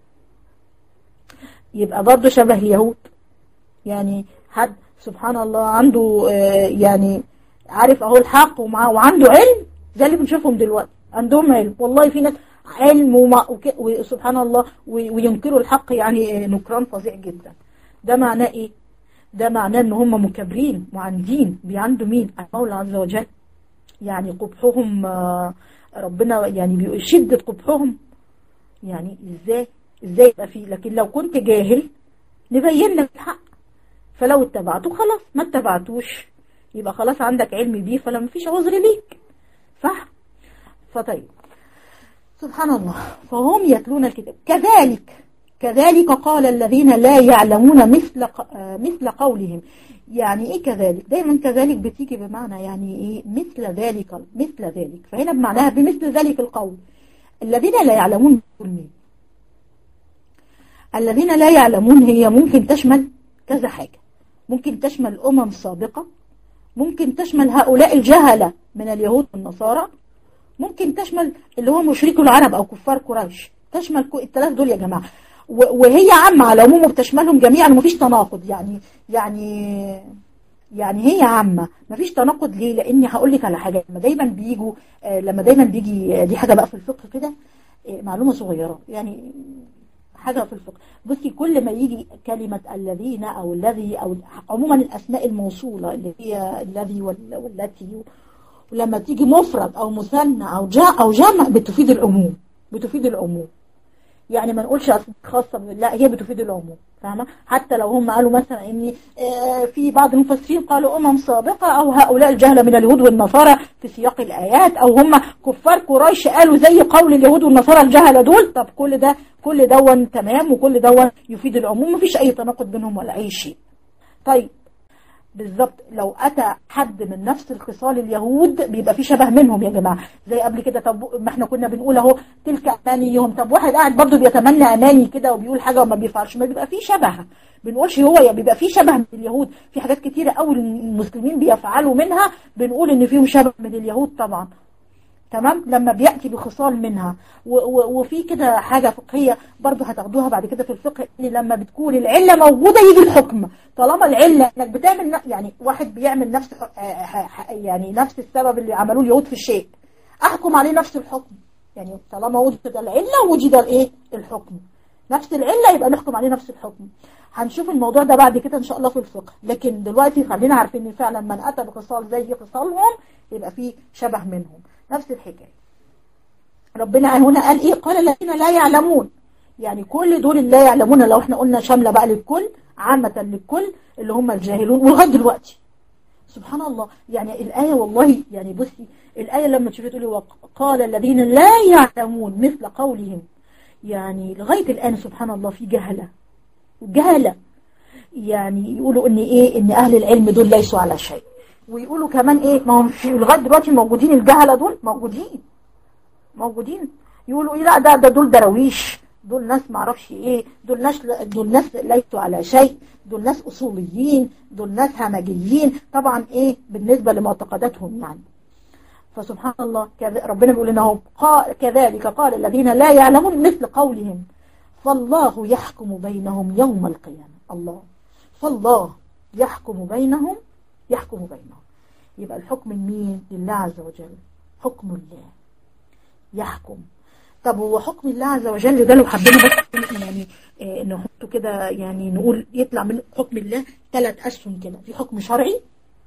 A: يبقى برضه شبه اليهود يعني حد سبحان الله عنده يعني عارف اهو الحق ومعاه وعنده علم زي اللي بنشوفهم دلوقتي عندهم علم والله في ناس علم وما وسبحان الله وينكروا الحق يعني نكران فظيع جدا ده معناه ايه ده معناه ان هم مكبرين معاندين بيعندوا مين المولى عز وجل يعني قبحهم ربنا يعني شدة قبحهم يعني ازاي ازاي يبقى فيه لكن لو كنت جاهل نبين لك الحق فلو اتبعته خلاص ما اتبعتوش يبقى خلاص عندك علم بيه فلا مفيش عذر ليك صح فطيب سبحان الله فهم يتلون الكتاب كذلك كذلك قال الذين لا يعلمون مثل مثل قولهم يعني ايه كذلك دايما كذلك بتيجي بمعنى يعني ايه مثل ذلك مثل ذلك فهنا بمعناها بمثل ذلك القول الذين لا يعلمون مين الذين لا يعلمون هي ممكن تشمل كذا حاجة ممكن تشمل أمم سابقة ممكن تشمل هؤلاء الجهلة من اليهود والنصارى ممكن تشمل اللي هو مشركو العرب أو كفار قريش تشمل الثلاث دول يا جماعة وهي عامة على العموم وبتشملهم جميعا ومفيش تناقض يعني يعني يعني هي عامة مفيش تناقض ليه لاني هقول لك على حاجة لما دايما بيجوا لما دايما بيجي دي حاجة بقى في الفقه كده معلومة صغيرة يعني حاجة في الفقه بصي كل ما يجي كلمة الذين أو الذي أو عموما الأسماء الموصولة اللي هي الذي والتي ولما تيجي مفرد أو مثنى أو جاء أو جمع بتفيد العموم بتفيد العموم يعني ما نقولش خاصة لا هي بتفيد العموم فاهمة حتى لو هم قالوا مثلا ان في بعض المفسرين قالوا امم سابقة او هؤلاء الجهلة من اليهود والنصارى في سياق الايات او هم كفار قريش قالوا زي قول اليهود والنصارى الجهلة دول طب كل ده كل دون تمام وكل دون يفيد العموم مفيش اي تناقض بينهم ولا اي شيء طيب بالظبط لو أتى حد من نفس الخصال اليهود بيبقى في شبه منهم يا جماعة زي قبل كده طب ما احنا كنا بنقول اهو تلك أمانيهم طب واحد قاعد برضه بيتمنى أماني كده وبيقول حاجة وما بيفعلش ما بيبقى في شبه بنقولش هو يعني بيبقى في شبه من اليهود في حاجات كتيرة قوي المسلمين بيفعلوا منها بنقول ان فيهم شبه من اليهود طبعا تمام لما بيأتي بخصال منها وفي كده حاجة فقهية برضو هتاخدوها بعد كده في الفقه ان لما بتكون العلة موجودة يجي الحكم طالما العلة انك بتعمل يعني واحد بيعمل نفس يعني نفس السبب اللي عملوه اليهود في الشيء احكم عليه نفس الحكم يعني طالما وجد العلة وجد الايه الحكم نفس العلة يبقى نحكم عليه نفس الحكم هنشوف الموضوع ده بعد كده ان شاء الله في الفقه لكن دلوقتي خلينا عارفين ان فعلا من اتى بخصال زي خصالهم يبقى في شبه منهم نفس الحكايه ربنا هنا قال ايه قال الذين لا يعلمون يعني كل دول اللي لا يعلمون لو احنا قلنا شامله بقى للكل عامه للكل اللي هم الجاهلون ولغايه دلوقتي سبحان الله يعني الآية والله يعني بصي الآية لما تشوفي تقولي وقال الذين لا يعلمون مثل قولهم يعني لغاية الآن سبحان الله في جهلة جهلة يعني يقولوا ان ايه ان اهل العلم دول ليسوا على شيء ويقولوا كمان ايه ما هم في لغايه دلوقتي موجودين الجهله دول موجودين موجودين يقولوا ايه لا ده ده دول دراويش دول ناس ما اعرفش ايه دول ناس دول ناس ليسوا على شيء دول ناس اصوليين دول ناس همجيين طبعا ايه بالنسبه لمعتقداتهم يعني فسبحان الله ربنا بيقول لنا كذلك قال الذين لا يعلمون مثل قولهم فالله يحكم بينهم يوم القيامة الله فالله يحكم بينهم يحكم بينهم يبقى الحكم المين لله عز وجل حكم الله يحكم طب هو حكم الله عز وجل ده لو حبينا بس يعني اه نحطه كده يعني نقول يطلع من حكم الله ثلاث أسهم كده في حكم شرعي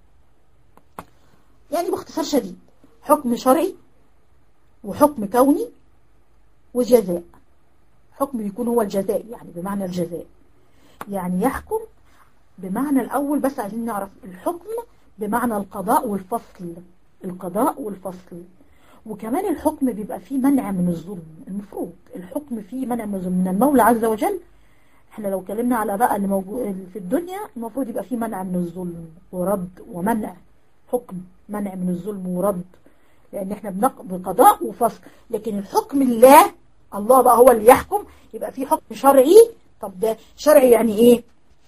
A: يعني باختصار شديد حكم شرعي وحكم كوني وجزاء حكم يكون هو الجزاء يعني بمعنى الجزاء يعني يحكم بمعنى الأول بس عايزين نعرف الحكم بمعنى القضاء والفصل القضاء والفصل وكمان الحكم بيبقى فيه منع من الظلم المفروض الحكم فيه منع من الظلم من المولى عز وجل احنا لو اتكلمنا على بقى اللي موجود في الدنيا المفروض يبقى فيه منع من الظلم ورد ومنع حكم منع من الظلم ورد لان احنا بنقضي قضاء وفصل لكن الحكم الله الله بقى هو اللي يحكم يبقى في حكم شرعي طب ده شرعي يعني ايه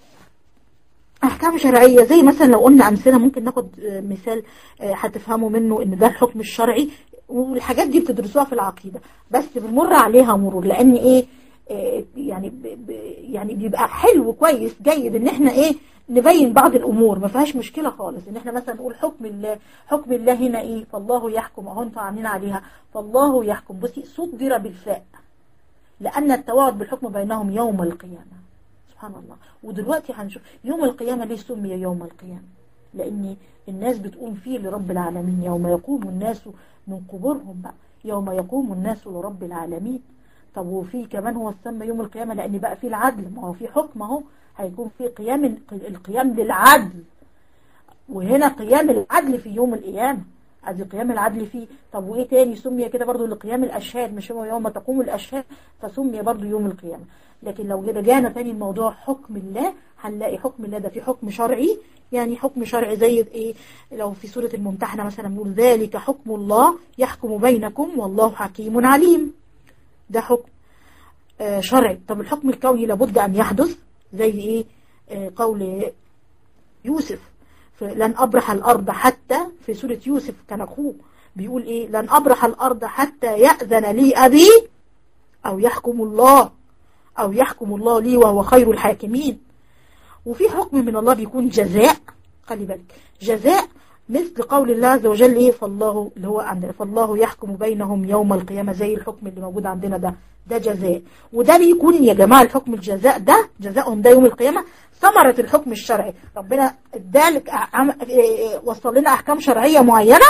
A: احكام شرعية زي مثلا لو قلنا امثله ممكن ناخد مثال هتفهموا منه ان ده الحكم الشرعي والحاجات دي بتدرسوها في العقيدة بس بنمر عليها مرور لان ايه يعني ب يعني بيبقى حلو كويس جيد ان احنا ايه نبين بعض الامور ما فيهاش مشكله خالص ان احنا مثلا نقول حكم الله حكم الله هنا ايه فالله يحكم اهو انتوا عاملين عليها فالله يحكم بصي صدر بالفاء لان التوعد بالحكم بينهم يوم القيامه سبحان الله ودلوقتي هنشوف يوم القيامه ليه سمي يوم القيامه لان الناس بتقوم فيه لرب العالمين يوم يقوم الناس من قبورهم بقى يوم يقوم الناس لرب العالمين طب وفي كمان هو سمى يوم القيامة لأن بقى في العدل ما هو في حكم اهو هيكون في قيام القيام للعدل وهنا قيام العدل في يوم القيامة ادي قيام العدل فيه طب وايه تاني سمي كده برضو لقيام الاشهاد مش هو يوم تقوم الاشهاد فسمي برضو يوم القيامة لكن لو رجعنا تاني الموضوع حكم الله هنلاقي حكم الله ده في حكم شرعي يعني حكم شرعي زي ايه لو في سورة الممتحنة مثلا نقول ذلك حكم الله يحكم بينكم والله حكيم عليم ده حكم آه شرعي طب الحكم الكوني لابد أن يحدث زي إيه آه قول يوسف لن أبرح الأرض حتى في سورة يوسف كان أخوه بيقول إيه لن أبرح الأرض حتى يأذن لي أبي أو يحكم الله أو يحكم الله لي وهو خير الحاكمين وفي حكم من الله بيكون جزاء خلي بالك جزاء مثل قول الله عز وجل ايه فالله اللي هو عندنا فالله يحكم بينهم يوم القيامة زي الحكم اللي موجود عندنا ده ده جزاء وده بيكون يا جماعة الحكم الجزاء ده جزاءهم ده يوم القيامة ثمرة الحكم الشرعي ربنا ادالك وصل لنا احكام شرعية معينة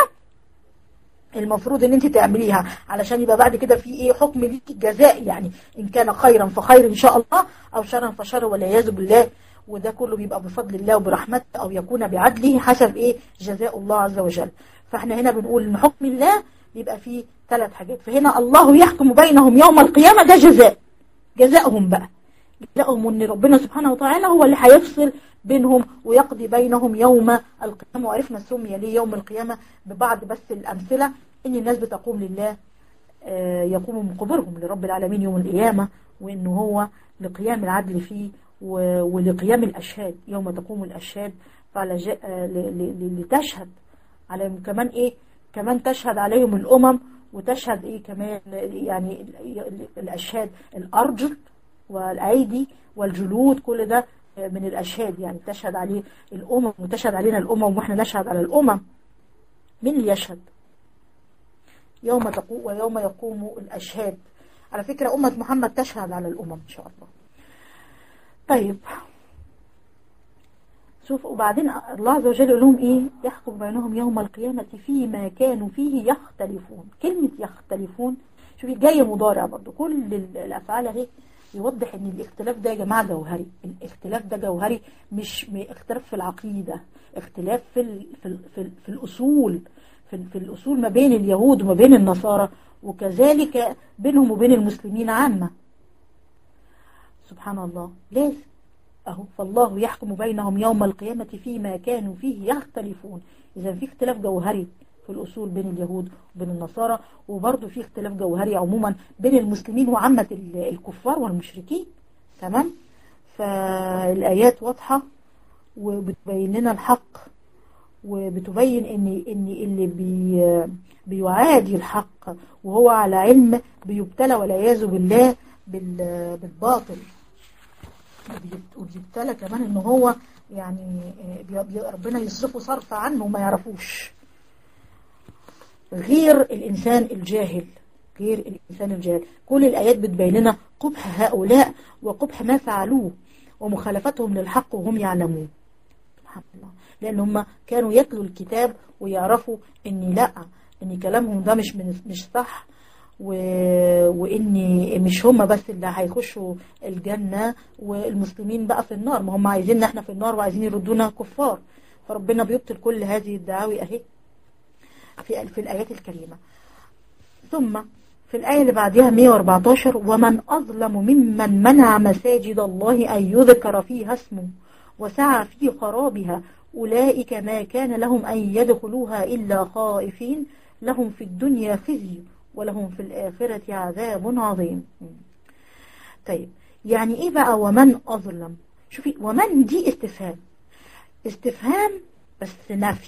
A: المفروض ان انت تعمليها علشان يبقى بعد كده في ايه حكم ليك جزاء يعني ان كان خيرا فخير ان شاء الله او شرا فشر والعياذ بالله وده كله بيبقى بفضل الله وبرحمته أو يكون بعدله حسب إيه جزاء الله عز وجل فاحنا هنا بنقول إن حكم الله بيبقى فيه ثلاث حاجات فهنا الله يحكم بينهم يوم القيامة ده جزاء جزاءهم بقى جزاءهم ان ربنا سبحانه وتعالى هو اللي هيفصل بينهم ويقضي بينهم يوم القيامة وعرفنا سمي ليه يوم القيامة ببعض بس الأمثلة إن الناس بتقوم لله يقوم من قبرهم لرب العالمين يوم القيامة وإنه هو لقيام العدل فيه ولقيام الأشهاد يوم تقوم الأشهاد فعلى لتشهد عليهم كمان إيه كمان تشهد عليهم الأمم وتشهد إيه كمان يعني الأشهاد الأرجل والأيدي والجلود كل ده من الأشهاد يعني تشهد عليه الأمم وتشهد علينا الأمم وإحنا نشهد على الأمم مين اللي يشهد يوم تقوم ويوم يقوم الأشهاد على فكرة أمة محمد تشهد على الأمم إن شاء الله طيب شوف وبعدين الله عز وجل يقول لهم ايه يحكم بينهم يوم القيامة فيما كانوا فيه يختلفون كلمة يختلفون شوفي جاية مضارع برضو كل الأفعال اهي يوضح ان الاختلاف ده يا جماعة جوهري الاختلاف ده جوهري مش اختلاف في العقيدة اختلاف في, ال في, ال في, ال في الأصول في, في الأصول ما بين اليهود وما بين النصارى وكذلك بينهم وبين المسلمين عامة سبحان الله لازم أهو فالله يحكم بينهم يوم القيامة فيما كانوا فيه يختلفون إذا في اختلاف جوهري في الأصول بين اليهود وبين النصارى وبرضه في اختلاف جوهري عموما بين المسلمين وعامة الكفار والمشركين تمام فالآيات واضحة وبتبين لنا الحق وبتبين ان ان اللي بي بيعادي الحق وهو على علم بيبتلى والعياذ بالله بالباطل وبيبتلى كمان ان هو يعني ربنا يصرفه صرف عنه وما يعرفوش غير الإنسان الجاهل غير الإنسان الجاهل كل الآيات بتبين لنا قبح هؤلاء وقبح ما فعلوه ومخالفتهم للحق وهم يعلمون سبحان الله لأن هم كانوا يتلوا الكتاب ويعرفوا ان لا ان كلامهم ده مش من مش صح و... وان مش هم بس اللي هيخشوا الجنة والمسلمين بقى في النار ما هم عايزيننا احنا في النار وعايزين يردونا كفار فربنا بيبطل كل هذه الدعاوي اهي في في الآيات الكريمة ثم في الآية اللي بعدها 114 ومن أظلم ممن منع مساجد الله أن يذكر فيها اسمه وسعى في خرابها أولئك ما كان لهم أن يدخلوها إلا خائفين لهم في الدنيا خزي ولهم في الآخرة عذاب عظيم طيب يعني إيه بقى ومن أظلم شوفي ومن دي استفهام استفهام بس نفي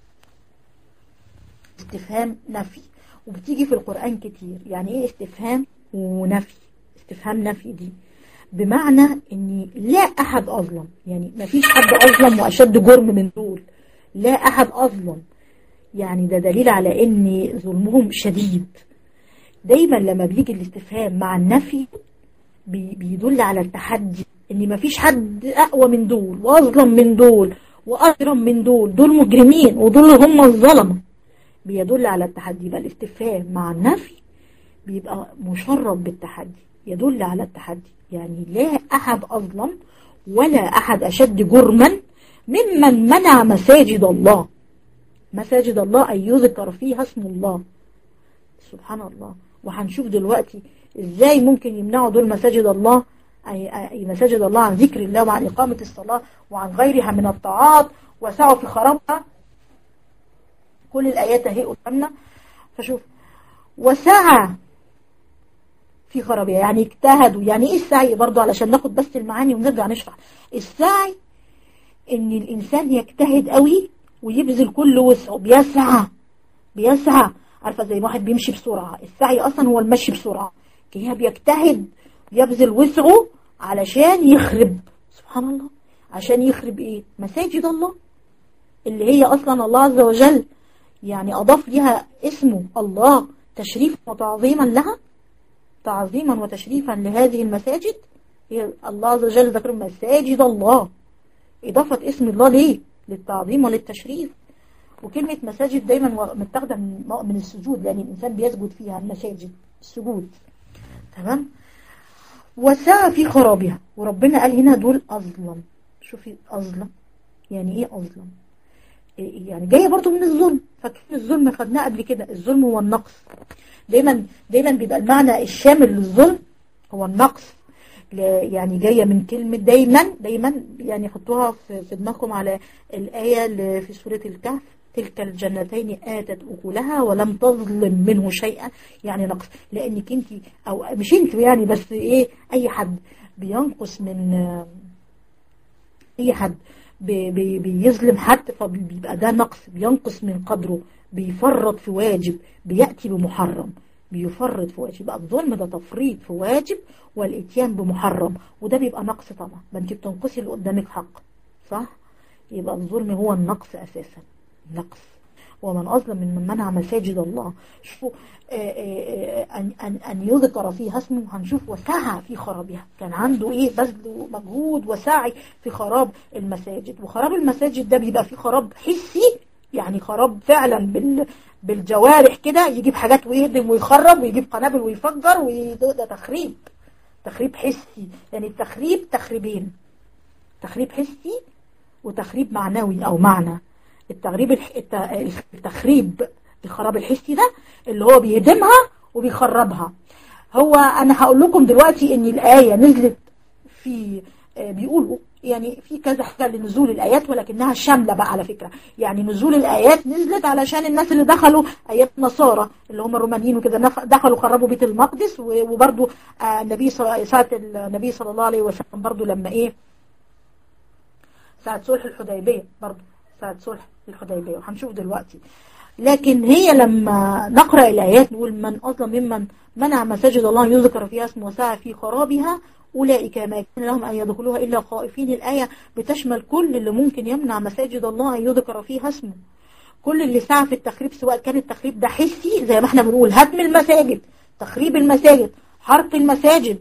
A: استفهام نفي وبتيجي في القرآن كتير يعني ايه استفهام ونفي استفهام نفي دي بمعنى ان لا احد اظلم يعني ما فيش حد اظلم واشد جرم من دول لا احد اظلم يعني ده دليل على ان ظلمهم شديد دايما لما بيجي الاستفهام مع النفي بي بيدل على التحدي ان ما فيش حد اقوى من دول واظلم من دول واجرم من دول دول مجرمين ودول هم الظلمه بيدل على التحدي يبقى الاستفهام مع النفي بيبقى مشرب بالتحدي يدل على التحدي يعني لا أحد أظلم ولا أحد أشد جرما ممن منع مساجد الله مساجد الله أن يذكر فيها اسم الله سبحان الله وهنشوف دلوقتي ازاي ممكن يمنعوا دول مساجد الله أي, أي مساجد الله عن ذكر الله وعن إقامة الصلاة وعن غيرها من الطاعات وسعوا في خرابها كل الآيات اهي قدامنا فشوف وسعى في خرابها يعني اجتهدوا يعني ايه السعي برضو علشان ناخد بس المعاني ونرجع نشرح السعي ان الانسان يجتهد قوي ويبذل كل وسعه بيسعى بيسعى عارفه زي واحد بيمشي بسرعه السعي اصلا هو المشي بسرعه كده بيجتهد بيبذل وسعه علشان يخرب سبحان الله عشان يخرب ايه مساجد الله اللي هي اصلا الله عز وجل يعني أضاف لها اسمه الله تشريفا وتعظيما لها تعظيما وتشريفا لهذه المساجد هي الله عز وجل ذكر مساجد الله إضافة اسم الله ليه للتعظيم وللتشريف وكلمة مساجد دايما متاخدة من السجود لأن الإنسان بيسجد فيها المساجد السجود تمام وسعى في خرابها وربنا قال هنا دول أظلم شوفي أظلم يعني إيه أظلم يعني جاية برضو من الظلم فاكرين الظلم خدناه قبل كده الظلم هو النقص دايما دايما بيبقى المعنى الشامل للظلم هو النقص يعني جاية من كلمة دايما دايما يعني حطوها في دماغكم على الآية اللي في سورة الكهف تلك الجنتين آتت أكلها ولم تظلم منه شيئا يعني نقص لأنك انت أو مش انت يعني بس ايه أي حد بينقص من أي حد بي بي بيظلم حد فبيبقى ده نقص بينقص من قدره بيفرط في واجب بيأتي بمحرم بيفرط في واجب يبقى الظلم ده تفريط في واجب والاتيان بمحرم وده بيبقى نقص طبعا ما انت بتنقصي اللي قدامك حق صح يبقى الظلم هو النقص اساسا نقص ومن أظلم من منع مساجد الله شوفوا أن, أن, أن يذكر فيها اسمه هنشوف وسعى في خرابها كان عنده إيه بذل مجهود وسعي في خراب المساجد وخراب المساجد ده بيبقى فيه خراب حسي يعني خراب فعلا بال بالجوارح كده يجيب حاجات ويهدم ويخرب ويجيب قنابل ويفجر وده تخريب تخريب حسي يعني التخريب تخريبين تخريب حسي وتخريب معنوي أو معنى التغريب التخريب الخراب الحسي ده اللي هو بيهدمها وبيخربها هو أنا هقول لكم دلوقتي إن الآية نزلت في بيقولوا يعني في كذا حاجة لنزول الآيات ولكنها شاملة بقى على فكرة يعني نزول الآيات نزلت علشان الناس اللي دخلوا آيات نصارى اللي هم الرومانيين وكده دخلوا خربوا بيت المقدس وبرضو النبي ساعة النبي صلى الله عليه وسلم برضو لما إيه ساعة صلح الحديبية برضو ساعة صلح الحديبية وهنشوف دلوقتي لكن هي لما نقرأ الآيات نقول من أظلم ممن منع مساجد الله يذكر فيها اسمه وسعى في خرابها أولئك ما يكون لهم أن يدخلوها إلا خائفين الآية بتشمل كل اللي ممكن يمنع مساجد الله أن يذكر فيها اسمه كل اللي سعى في التخريب سواء كان التخريب ده حسي زي ما احنا بنقول هدم المساجد تخريب المساجد حرق المساجد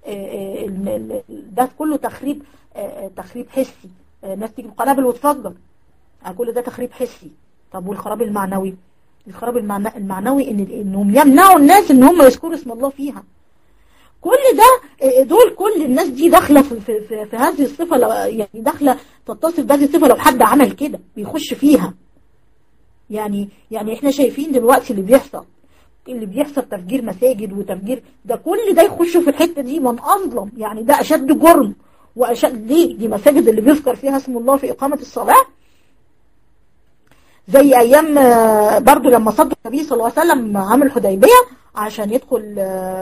A: ده كله تخريب تخريب حسي ناس تيجي بقنابل وتفجر كل ده تخريب حسي طب والخراب المعنوي الخراب المعنوي ان انهم يمنعوا الناس ان هم يذكروا اسم الله فيها كل ده دول كل الناس دي داخله في, في, في, في هذه الصفه لو يعني داخله تتصف بهذه الصفه لو حد عمل كده بيخش فيها يعني يعني احنا شايفين دلوقتي اللي بيحصل اللي بيحصل تفجير مساجد وتفجير ده كل ده يخش في الحته دي من اظلم يعني ده اشد جرم واشد ليه دي مساجد اللي بيذكر فيها اسم الله في اقامه الصلاه زي ايام برضو لما صد النبي صلى الله عليه وسلم عام الحديبيه عشان يدخل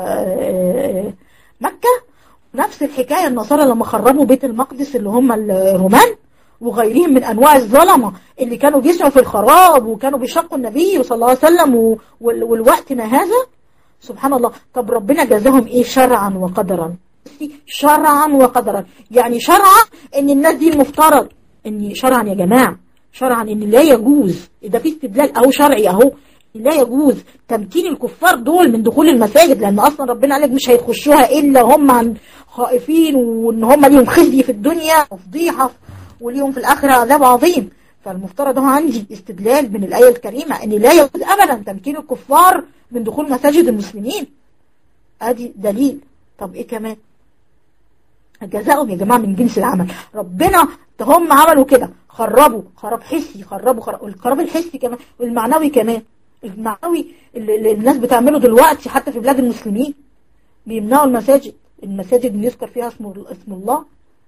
A: مكة نفس الحكاية النصارى لما خربوا بيت المقدس اللي هم الرومان وغيرهم من أنواع الظلمة اللي كانوا بيسعوا في الخراب وكانوا بيشقوا النبي صلى الله عليه وسلم والوقتنا هذا سبحان الله طب ربنا جزاهم إيه شرعا وقدرا شرعا وقدرا يعني شرعا ان الناس دي المفترض ان شرعا يا جماعة شرعا ان لا يجوز ده في استدلال اهو شرعي اهو لا يجوز تمكين الكفار دول من دخول المساجد لان اصلا ربنا قال لك مش هيخشوها الا هم خائفين وان هم ليهم خزي في الدنيا وفضيحه وليهم في الاخره عذاب عظيم فالمفترض هو عندي استدلال من الايه الكريمه ان لا يجوز ابدا تمكين الكفار من دخول مساجد المسلمين ادي دليل طب ايه كمان جزاؤهم يا جماعه من جنس العمل ربنا هم عملوا كده خربوا خراب حسي خربوا خرب الخراب الحسي كمان والمعنوي كمان المعنوي اللي الناس بتعمله دلوقتي حتى في بلاد المسلمين بيمنعوا المساجد المساجد اللي يذكر فيها اسم اسم الله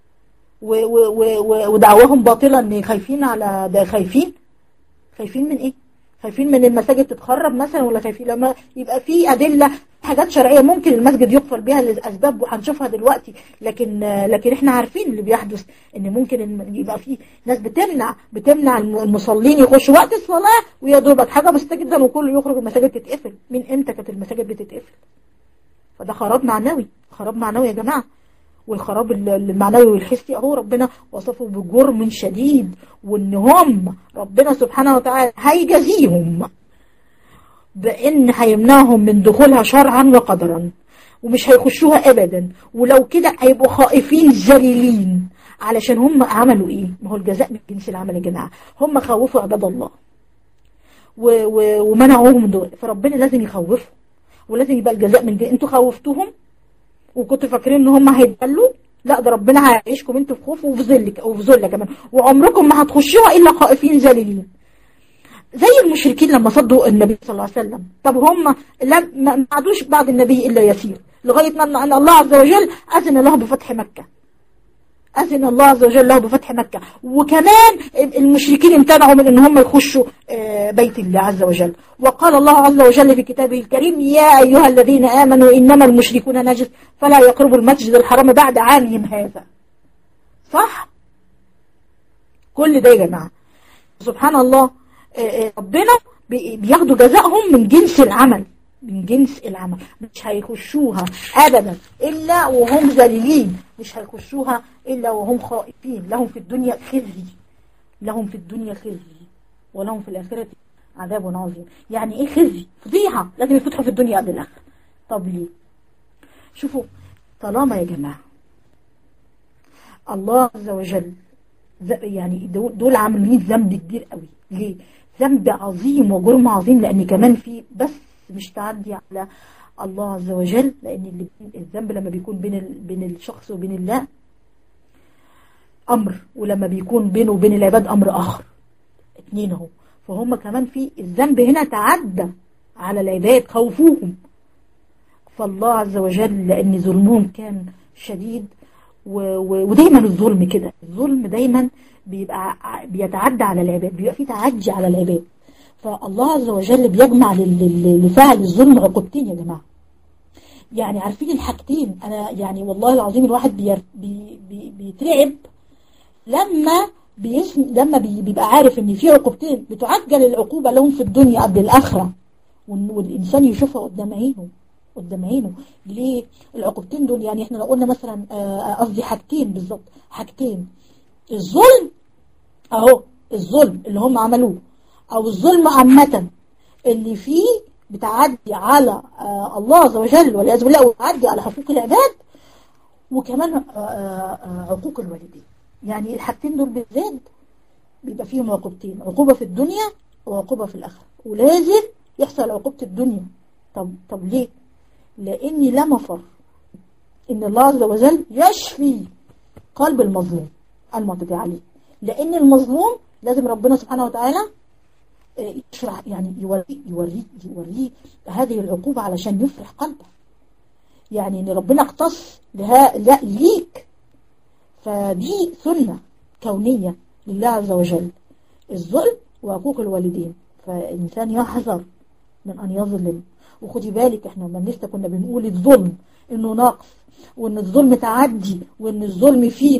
A: ودعواهم باطلة ان خايفين على ده خايفين خايفين من ايه خايفين من المساجد تتخرب مثلا ولا خايفين لما يبقى في أدلة حاجات شرعية ممكن المسجد يقفل بها للأسباب وهنشوفها دلوقتي لكن لكن احنا عارفين اللي بيحدث ان ممكن يبقى في ناس بتمنع بتمنع المصلين يخشوا وقت الصلاة ويا دوبك حاجة بسيطة جدا وكله يخرج المساجد تتقفل من امتى كانت المساجد بتتقفل فده خراب معنوي خراب معنوي يا جماعة والخراب المعنوي والحسي اهو ربنا وصفه بجرم شديد وان هم ربنا سبحانه وتعالى هيجازيهم بان هيمنعهم من دخولها شرعا وقدرا ومش هيخشوها ابدا ولو كده هيبقوا خائفين ذليلين علشان هم عملوا ايه ما هو الجزاء من جنس العمل يا جماعه هم خوفوا عباد الله و و ومنعوهم دول فربنا لازم يخوفهم ولازم يبقى الجزاء من جنس انتوا خوفتوهم وكنتوا فاكرين ان هم هيتبلوا لا ده ربنا هيعيشكم انتوا في خوف وفي ذل وفي ذله كمان وعمركم ما هتخشوها الا خائفين ذليلين زي المشركين لما صدوا النبي صلى الله عليه وسلم طب هم لم ما عادوش بعد النبي الا يسير لغايه ما ان الله عز وجل اذن له بفتح مكه أذن الله عز وجل له بفتح مكة وكمان المشركين امتنعوا من ان هم يخشوا بيت الله عز وجل وقال الله عز وجل في كتابه الكريم يا أيها الذين آمنوا إنما المشركون نجس فلا يقربوا المسجد الحرام بعد عامهم هذا صح كل ده يا جماعة سبحان الله ربنا بياخدوا جزائهم من جنس العمل من جنس العمل مش هيخشوها أبدا إلا وهم ذليلين مش هيخشوها إلا وهم خائفين لهم في الدنيا خزي لهم في الدنيا خزي ولهم في الآخرة عذاب عظيم يعني ايه خزي فضيحة لازم يفتحوا في الدنيا قبل الاخره طب ليه شوفوا طالما يا جماعة الله عز وجل يعني دول عاملين ذنب كبير قوي ليه ذنب عظيم وجرم عظيم لان كمان في بس مش تعدي على الله عز وجل لان اللي الذنب لما بيكون بين بين الشخص وبين الله امر ولما بيكون بينه وبين العباد امر اخر اتنين اهو فهم كمان في الذنب هنا تعدى على العباد خوفوهم فالله عز وجل لان ظلمهم كان شديد و... و... ودايما الظلم كده الظلم دايما بيبقى بيتعدى على العباد بيبقى في تعدي على العباد فالله عز وجل بيجمع لفاعل الظلم عقوبتين يا جماعة يعني عارفين الحاجتين أنا يعني والله العظيم الواحد بي بي بي بيترعب لما بيسم لما بي بيبقى عارف ان في عقوبتين بتعجل العقوبة لهم في الدنيا قبل الآخرة والإنسان يشوفها قدام عينه قدام عينه ليه العقوبتين دول يعني احنا لو قلنا مثلا قصدي حاجتين بالظبط حاجتين الظلم اهو الظلم اللي هم عملوه او الظلم عامة اللي فيه بتعدي على آه الله عز وجل والعياذ بالله وتعدي على حقوق العباد وكمان آه آه عقوق الوالدين يعني الحاجتين دول بالذات بيبقى فيهم عقوبتين عقوبة في الدنيا وعقوبة في الآخرة ولازم يحصل عقوبة الدنيا طب طب ليه لأني لا مفر إن الله عز وجل يشفي قلب المظلوم المعتدي عليه لأن المظلوم لازم ربنا سبحانه وتعالى يشرح يعني يوريه يوريه يوريه هذه العقوبة علشان يفرح قلبه يعني ان ربنا اقتص لها لا ليك فدي سنة كونية لله عز وجل الظلم وعقوق الوالدين فالإنسان يحذر من أن يظلم وخدي بالك احنا لما لسه كنا بنقول الظلم انه ناقص وان الظلم تعدي وان الظلم فيه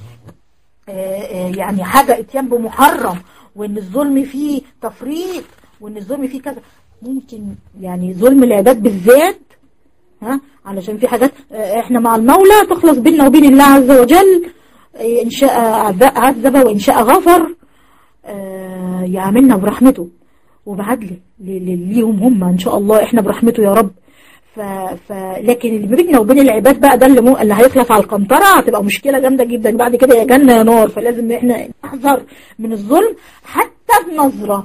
A: يعني حاجة اتيان بمحرم وان الظلم فيه تفريط وان الظلم فيه كذا ممكن يعني ظلم العباد بالذات ها علشان في حاجات احنا مع المولى تخلص بيننا وبين الله عز وجل ان شاء عذب وان شاء غفر يعاملنا برحمته وبعدله ليهم هم ان شاء الله احنا برحمته يا رب ف... ف... لكن اللي بيننا وبين العباد بقى ده اللي, مو... اللي هيخلف على القنطرة هتبقى مشكلة جامدة جدا بعد كده يا جنة يا نار فلازم احنا نحذر من الظلم حتى بنظرة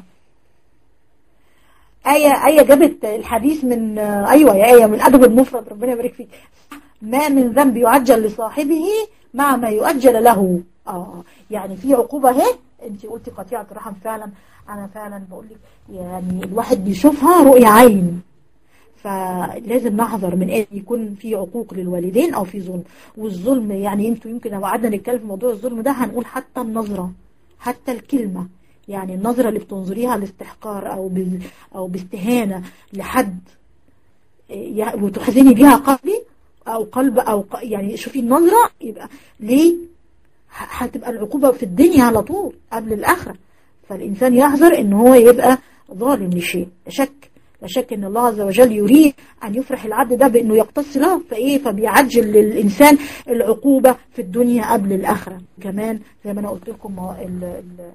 A: آية آية جابت الحديث من أيوة يا آية من أدب المفرد ربنا يبارك فيك ما من ذنب يعجل لصاحبه مع ما يؤجل له آه يعني في عقوبة اهي انت قلتي قطيعة رحم فعلا أنا فعلا بقول لك يعني الواحد بيشوفها رؤية عين فلازم نحذر من ان يكون في عقوق للوالدين او في ظلم والظلم يعني انتوا يمكن لو قعدنا نتكلم في موضوع الظلم ده هنقول حتى النظرة حتى الكلمة يعني النظرة اللي بتنظريها لاستحقار او او باستهانة لحد وتحزني بيها قلبي او قلب او يعني شوفي النظرة يبقى ليه هتبقى العقوبة في الدنيا على طول قبل الاخرة فالانسان يحذر ان هو يبقى ظالم لشيء شك لا شك ان الله عز وجل يريد ان يفرح العبد ده بانه يقتص له فايه فبيعجل للانسان العقوبة في الدنيا قبل الاخرة كمان زي ما انا قلت لكم ال ال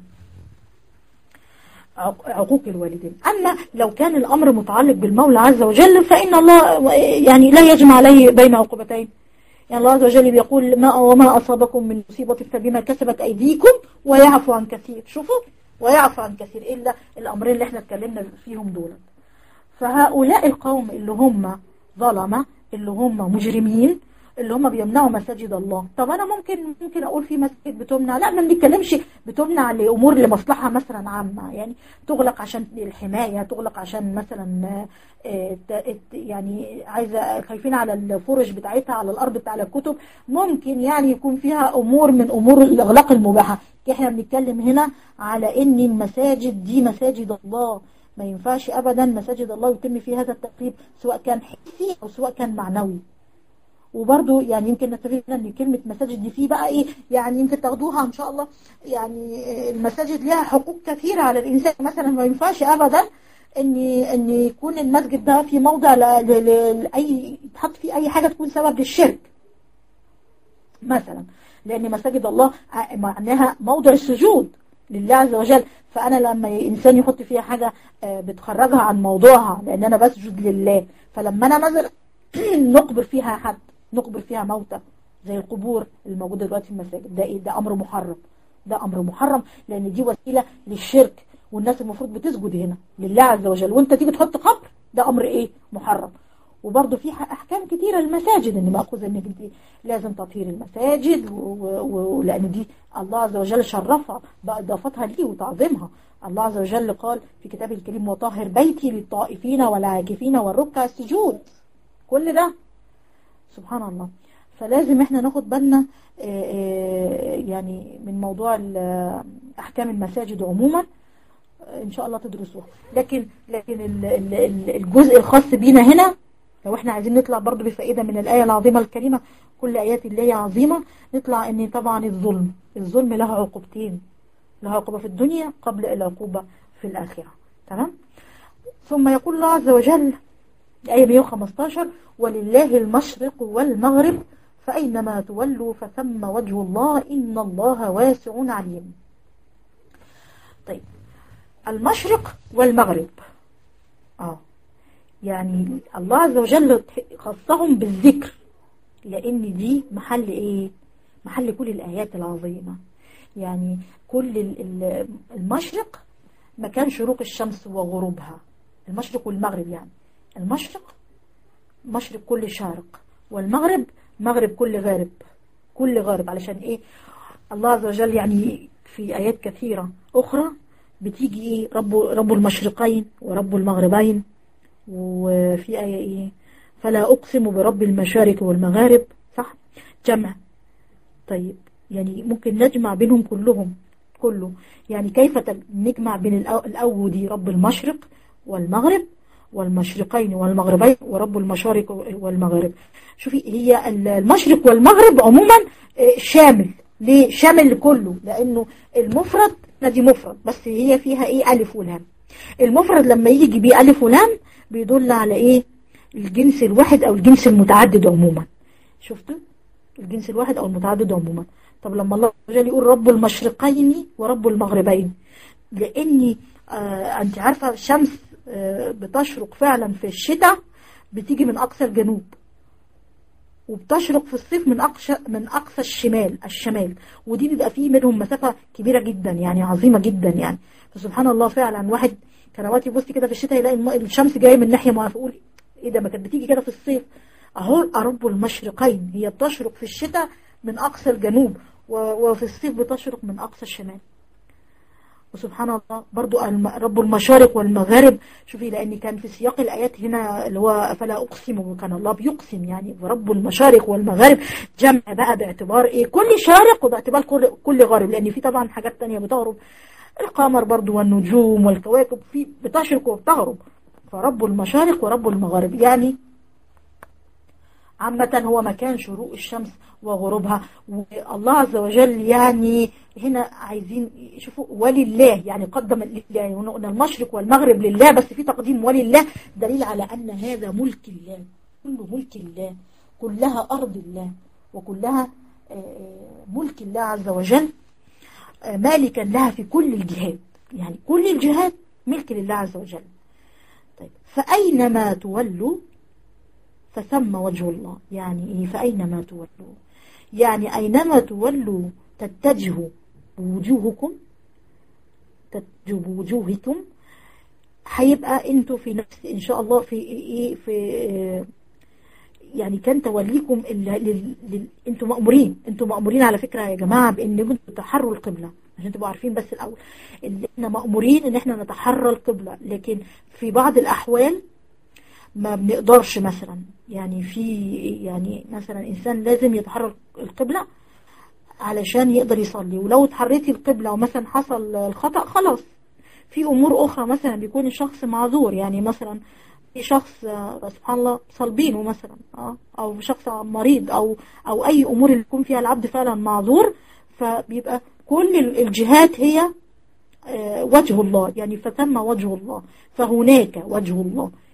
A: عقوق الوالدين أما لو كان الأمر متعلق بالمولى عز وجل فإن الله يعني لا يجمع عليه بين عقوبتين يعني الله عز وجل بيقول ما وما أصابكم من مصيبة فبما كسبت أيديكم ويعفو عن كثير شوفوا ويعفو عن كثير إلا الأمرين اللي احنا اتكلمنا فيهم دول فهؤلاء القوم اللي هم ظلمة اللي هم مجرمين اللي هم بيمنعوا مساجد الله طب انا ممكن ممكن اقول في مسجد بتمنع لا ما بنتكلمش بتمنع لامور لمصلحه مثلا عامه يعني تغلق عشان الحمايه تغلق عشان مثلا يعني عايزه خايفين على الفرش بتاعتها على الارض بتاع الكتب ممكن يعني يكون فيها امور من امور الاغلاق المباحه احنا بنتكلم هنا على ان المساجد دي مساجد الله ما ينفعش ابدا مساجد الله يتم فيه هذا التقريب سواء كان حسي او سواء كان معنوي وبرضو يعني يمكن نستفيد ان كلمة مساجد دي فيه بقى ايه يعني يمكن تاخدوها ان شاء الله يعني المساجد لها حقوق كثيرة على الانسان مثلا ما ينفعش ابدا ان ان يكون المسجد ده في موضع لاي تحط فيه اي حاجة تكون سبب للشرك مثلا لان مساجد الله معناها موضع السجود لله عز وجل فأنا لما إنسان يحط فيها حاجة بتخرجها عن موضوعها لأن أنا بسجد لله فلما أنا مثلا نقبر فيها حد نقبر فيها موتى زي القبور الموجودة دلوقتي في المساجد ده إيه ده أمر محرم ده أمر محرم لأن دي وسيلة للشرك والناس المفروض بتسجد هنا لله عز وجل وانت تيجي تحط قبر ده أمر إيه محرم وبرضه في أحكام كتيرة للمساجد إن مأخوذ إنك انت لازم تطهير المساجد ولأن دي الله عز وجل شرفها بإضافتها ليه وتعظيمها الله عز وجل قال في كتابه الكريم وطهر بيتي للطائفين والعاكفين والركع السجود كل ده سبحان الله فلازم احنا ناخد بالنا يعني من موضوع أحكام المساجد عموما ان شاء الله تدرسوها لكن لكن الجزء الخاص بينا هنا لو احنا عايزين نطلع برضو بفائدة من الآية العظيمة الكريمة كل آيات الله عظيمة نطلع ان طبعا الظلم الظلم له عقوبتين له عقوبة في الدنيا قبل العقوبة في الآخرة تمام ثم يقول الله عز وجل آية 115 ولله المشرق والمغرب فأينما تولوا فثم وجه الله إن الله واسع عليم طيب المشرق والمغرب آه يعني الله عز وجل خصهم بالذكر لأن دي محل إيه محل كل الآيات العظيمة يعني كل المشرق مكان شروق الشمس وغروبها المشرق والمغرب يعني المشرق مشرق كل شارق والمغرب مغرب كل غارب كل غارب علشان ايه الله عز وجل يعني في آيات كثيرة أخرى بتيجي ايه رب, رب المشرقين ورب المغربين وفي آية ايه فلا أقسم برب المشارق والمغارب صح جمع طيب يعني ممكن نجمع بينهم كلهم كله يعني كيف نجمع بين الأودي رب المشرق والمغرب والمشرقين والمغربين ورب المشارق والمغرب شوفي هي المشرق والمغرب عموما شامل ليه شامل لكله لأنه المفرد دي مفرد بس هي فيها ايه ألف ولام المفرد لما يجي بيه ألف ولام بيدل على ايه الجنس الواحد او الجنس المتعدد عموما شفتوا الجنس الواحد او المتعدد عموما طب لما الله جل يقول رب المشرقين ورب المغربين لاني آه انت عارفة الشمس آه بتشرق فعلا في الشتاء بتيجي من اقصى الجنوب وبتشرق في الصيف من اقصى من اقصى الشمال الشمال ودي بيبقى فيه منهم مسافة كبيرة جدا يعني عظيمة جدا يعني فسبحان الله فعلا واحد كان اوقات يبص كده في الشتاء يلاقي الشمس جايه من ناحيه معينه فيقول ايه ده ما كانت بتيجي كده في الصيف اهو رب المشرقين هي بتشرق في الشتاء من اقصى الجنوب وفي الصيف بتشرق من اقصى الشمال وسبحان الله برضو رب المشارق والمغارب شوفي لان كان في سياق الايات هنا اللي هو فلا اقسم وكان الله بيقسم يعني رب المشارق والمغارب جمع بقى باعتبار ايه كل شارق وباعتبار كل كل غارب لان في طبعا حاجات تانية بتغرب القمر برضو والنجوم والكواكب في بتشرق وبتغرب فرب المشارق ورب المغارب يعني عامة هو مكان شروق الشمس وغروبها والله عز وجل يعني هنا عايزين يشوفوا ولله يعني قدم لله يعني قلنا المشرق والمغرب لله بس في تقديم ولله دليل على أن هذا ملك الله كله ملك الله كلها أرض الله وكلها ملك الله عز وجل مالكا لها في كل الجهات يعني كل الجهات ملك لله عز وجل طيب فأينما تولوا فثم وجه الله يعني إيه فأينما تولوا يعني أينما تولوا تتجهوا بوجوهكم تتجهوا بوجوهكم هيبقى انتوا في نفس ان شاء الله في ايه في يعني كان توليكم انتوا مأمورين انتوا مأمورين على فكرة يا جماعة بان انتوا تحروا القبلة عشان تبقوا عارفين بس الاول ان احنا مأمورين ان احنا نتحرى القبلة لكن في بعض الاحوال ما بنقدرش مثلا يعني في يعني مثلا انسان لازم يتحرى القبلة علشان يقدر يصلي ولو اتحريتي القبلة ومثلا حصل الخطأ خلاص في امور اخرى مثلا بيكون الشخص معذور يعني مثلا في شخص سبحان الله صلبينه مثلا او شخص مريض او او اي امور اللي يكون فيها العبد فعلا معذور فبيبقى كل الجهات هي وجه الله يعني فثم وجه الله فهناك وجه الله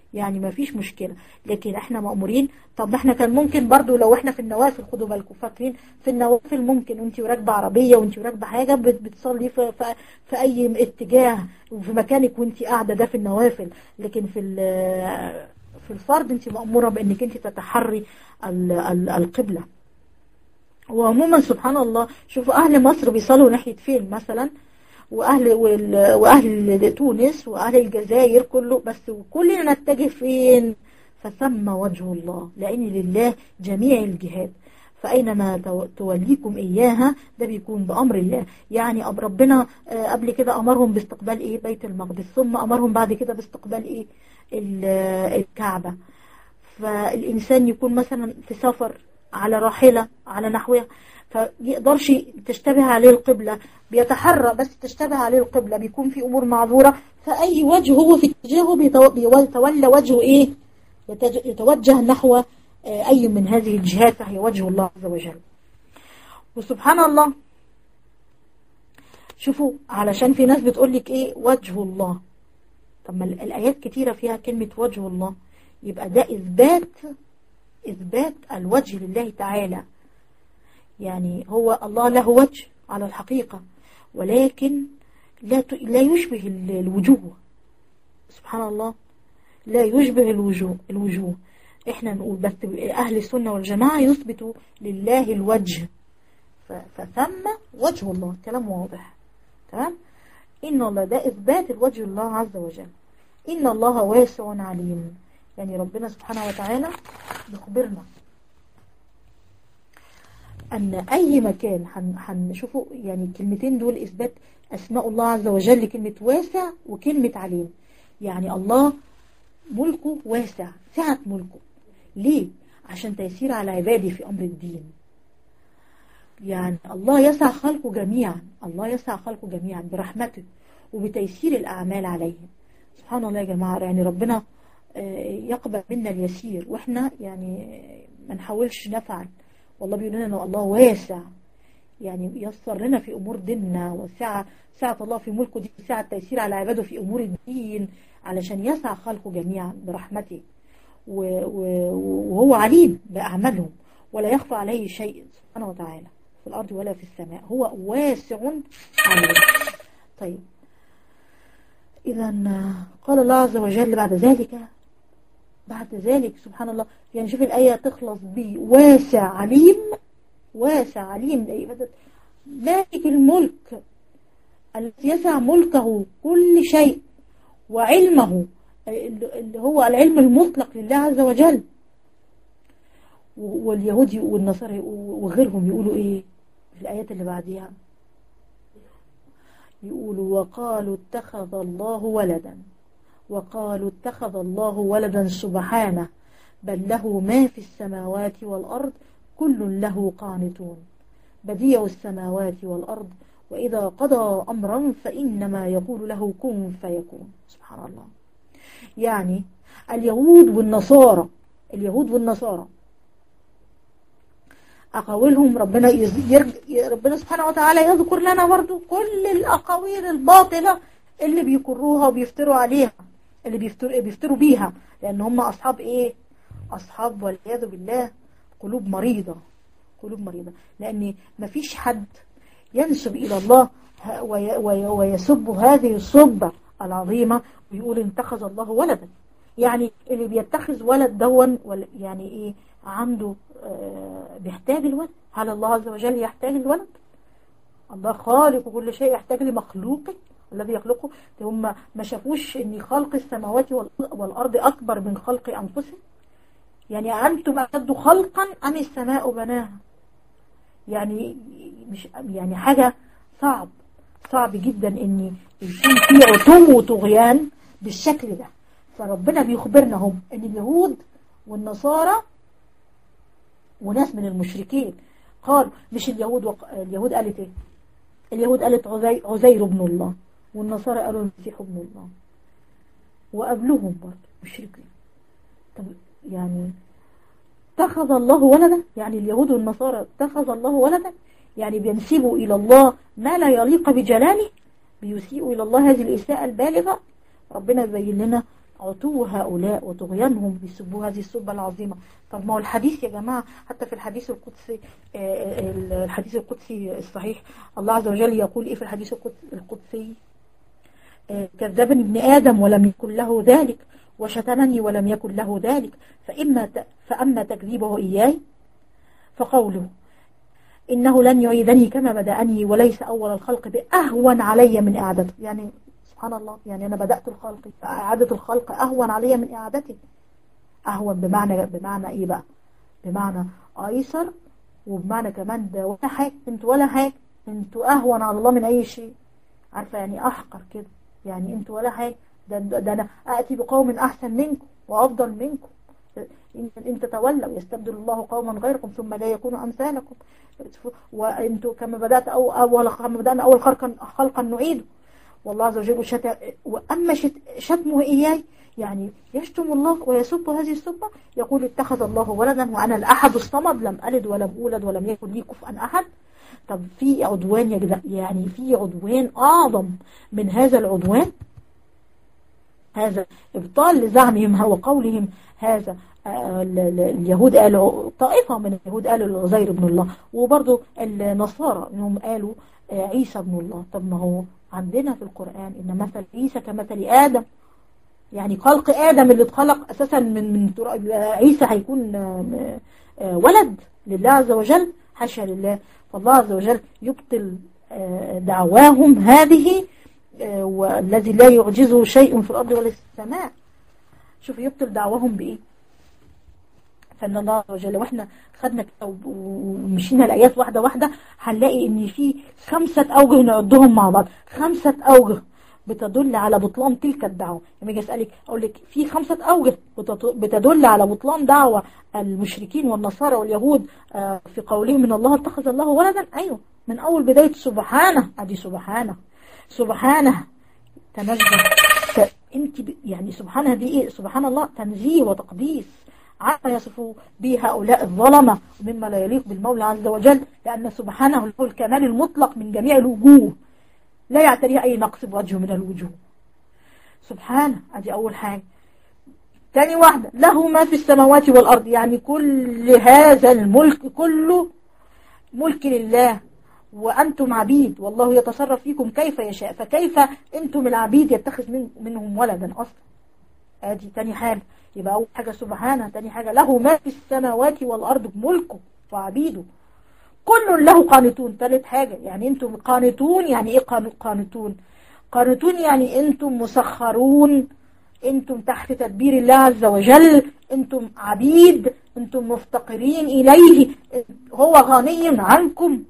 A: يعني ما فيش مشكلة لكن احنا مأمورين طب احنا كان ممكن برضو لو احنا في النوافل خدوا بالكم فاكرين في النوافل ممكن وانت راكبه عربية وانت راكبه حاجة بت- بتصلي في, في, في اي اتجاه وفي مكانك وانت قاعدة ده في النوافل لكن في ال- في الفرض انت مأمورة بانك انت تتحري ال- ال- القبلة وعموما سبحان الله شوفوا أهل مصر بيصلوا ناحية فين مثلا وأهل وال- وأهل تونس وأهل الجزائر كله بس كلنا نتجه فين فثم وجه الله لأن لله جميع الجهات فأينما تو- توليكم إياها ده بيكون بأمر الله يعني أب ربنا آه، قبل كده أمرهم باستقبال إيه بيت المقدس ثم أمرهم بعد كده باستقبال إيه ال- الكعبة فالإنسان يكون مثلا في سفر على راحلة على نحوها فيقدرش تشتبه عليه القبلة بيتحرى بس تشتبه عليه القبلة بيكون في أمور معذورة فأي وجه هو في اتجاهه بيتو- بيتولى وجهه إيه يتج- يتوجه نحو آه، أي من هذه الجهات فهي وجه الله عز وجل وسبحان الله شوفوا علشان في ناس بتقول لك إيه وجه الله طب ما ال- الآيات كتيرة فيها كلمة وجه الله يبقى ده إثبات إثبات الوجه لله تعالى يعني هو الله له وجه على الحقيقة ولكن لا ت- لا يشبه ال- الوجوه سبحان الله لا يشبه الوجوه الوجوه احنا نقول بس أهل السنة والجماعة يثبتوا لله الوجه ف- فثم وجه الله كلام واضح تمام إن الله ده إثبات الوجه الله عز وجل إن الله واسع عليم يعني ربنا سبحانه وتعالى يخبرنا أن أي مكان هن- هنشوفه يعني الكلمتين دول إثبات أسماء الله عز وجل كلمة واسع وكلمة عليم يعني الله ملكه واسع سعة ملكه ليه؟ عشان تيسير على عباده في أمر الدين يعني الله يسع خلقه جميعا الله يسع خلقه جميعا برحمته وبتيسير الأعمال عليهم سبحان الله يا جماعة يعني ربنا آه، يقبل منا اليسير واحنا يعني ما نحاولش نفعل والله بيقول لنا ان الله واسع يعني يسر لنا في امور ديننا وسعه سعه الله في ملكه دي سعه تيسير على عباده في امور الدين علشان يسع خلقه جميعا برحمته و- و- وهو عليم باعمالهم ولا يخفى عليه شيء سبحانه وتعالى في الارض ولا في السماء هو واسع عليم طيب إذا قال الله عز وجل بعد ذلك بعد ذلك سبحان الله يعني شوف الآية تخلص ب واسع عليم واسع عليم أي بدت مالك الملك الذي يسع ملكه كل شيء وعلمه اللي هو العلم المطلق لله عز وجل واليهود والنصارى وغيرهم يقولوا ايه في الآيات اللي بعديها يقولوا وقالوا اتخذ الله ولدا وقالوا اتخذ الله ولدا سبحانه بل له ما في السماوات والأرض كل له قانتون بديع السماوات والأرض وإذا قضى أمرا فإنما يقول له كن فيكون سبحان الله يعني اليهود والنصارى اليهود والنصارى أقاويلهم ربنا يرج... ربنا سبحانه وتعالى يذكر لنا برضو كل الأقاويل الباطلة اللي بيكروها وبيفتروا عليها اللي بيفتروا, بيفتروا بيها لأن هم أصحاب إيه أصحاب والعياذ بالله قلوب مريضة قلوب مريضة لأن مفيش حد ينسب إلى الله وي... وي... ويسب هذه الصبة العظيمة ويقول انتخذ الله ولدا يعني اللي بيتخذ ولد دون يعني إيه عنده بيحتاج الولد هل الله عز وجل يحتاج الولد الله خالق كل شيء يحتاج لمخلوقه الذي يخلقه هم ما شافوش ان خلق السماوات والارض اكبر من خلق انفسهم يعني انتم اشد خلقا ام السماء بناها يعني مش يعني حاجه صعب صعب جدا ان يكون في عتو وطغيان بالشكل ده فربنا بيخبرنا هم ان اليهود والنصارى وناس من المشركين قال مش اليهود وق... اليهود قالت ايه اليهود قالت عزي... عزير ابن الله والنصارى قالوا المسيح ابن الله وقبلهم برضه مشركين طب يعني اتخذ الله ولدا يعني اليهود والنصارى اتخذ الله ولدا يعني بينسبوا إلى الله ما لا يليق بجلاله بيسيئوا إلى الله هذه الإساءة البالغة ربنا يبين لنا عتو هؤلاء وطغيانهم بيسبوا هذه السبة العظيمة طب ما هو الحديث يا جماعة حتى في الحديث القدسي الحديث القدسي الصحيح الله عز وجل يقول إيه في الحديث القدسي كذبني ابن آدم ولم يكن له ذلك وشتمني ولم يكن له ذلك فإما فأما تكذيبه إياي فقوله إنه لن يعيدني كما بدأني وليس أول الخلق بأهون علي من إعادته يعني سبحان الله يعني أنا بدأت الخلق إعادة الخلق أهون علي من إعادته أهون بمعنى بمعنى إيه بقى بمعنى أيسر وبمعنى كمان ده ولا حاجة انتوا ولا حاجة انتوا أهون على الله من أي شيء عارفة يعني أحقر كده يعني انتوا ولا حاجة ده, ده أنا أأتي بقوم أحسن منكم وأفضل منكم إن تتولوا يستبدل الله قوما غيركم ثم لا يكونوا أمثالكم وانتوا كما بدأت أو أول كما بدأنا أول خلقا خلقا نعيده والله عز وجل شتم وأما شتمه إياي يعني يشتم الله ويسب هذه السبة يقول اتخذ الله ولدا وأنا الأحد الصمد لم ألد ولم أولد ولم يكن لي كفءا أحد طب في عدوان يا جدع يعني في عدوان أعظم من هذا العدوان هذا إبطال لزعمهم وقولهم هذا اليهود قالوا طائفة من اليهود قالوا العزير ابن الله وبرضو النصارى انهم قالوا عيسى ابن الله طب ما هو عندنا في القرآن ان مثل عيسى كمثل آدم يعني خلق آدم اللي اتخلق أساسا من من عيسى هيكون ولد لله عز وجل حاشا لله فالله عز وجل يبطل دعواهم هذه والذي لا يعجزه شيء في الأرض ولا في السماء شوف يبطل دعواهم بإيه فان الله عز وجل واحنا خدنا ومشينا الايات واحده واحده هنلاقي ان في خمسه اوجه نعدهم مع بعض خمسه اوجه بتدل على بطلان تلك الدعوه لما اجي اسالك اقول لك في خمسه اوجه بتدل على بطلان دعوه المشركين والنصارى واليهود في قولهم ان الله اتخذ الله ولدا ايوه من اول بدايه سبحانه ادي سبحانه سبحانه تنزه انت يعني سبحانه دي ايه سبحان الله تنزيه وتقديس عما يصف به هؤلاء الظلمة ومما لا يليق بالمولى عز وجل لأن سبحانه له الكمال المطلق من جميع الوجوه لا يعتريه أي نقص بوجه من الوجوه سبحانه أدي أول حاجة تاني واحدة له ما في السماوات والأرض يعني كل هذا الملك كله ملك لله وأنتم عبيد والله يتصرف فيكم كيف يشاء فكيف أنتم العبيد يتخذ من منهم ولدا أصلا ادي تاني حاجة يبقى أول حاجة سبحانه تاني حاجة له ما في السماوات والأرض ملكه وعبيده كل له قانتون ثالث حاجة يعني انتم قانتون يعني ايه قانتون قانتون يعني انتم مسخرون انتم تحت تدبير الله عز وجل انتم عبيد انتم مفتقرين اليه هو غني عنكم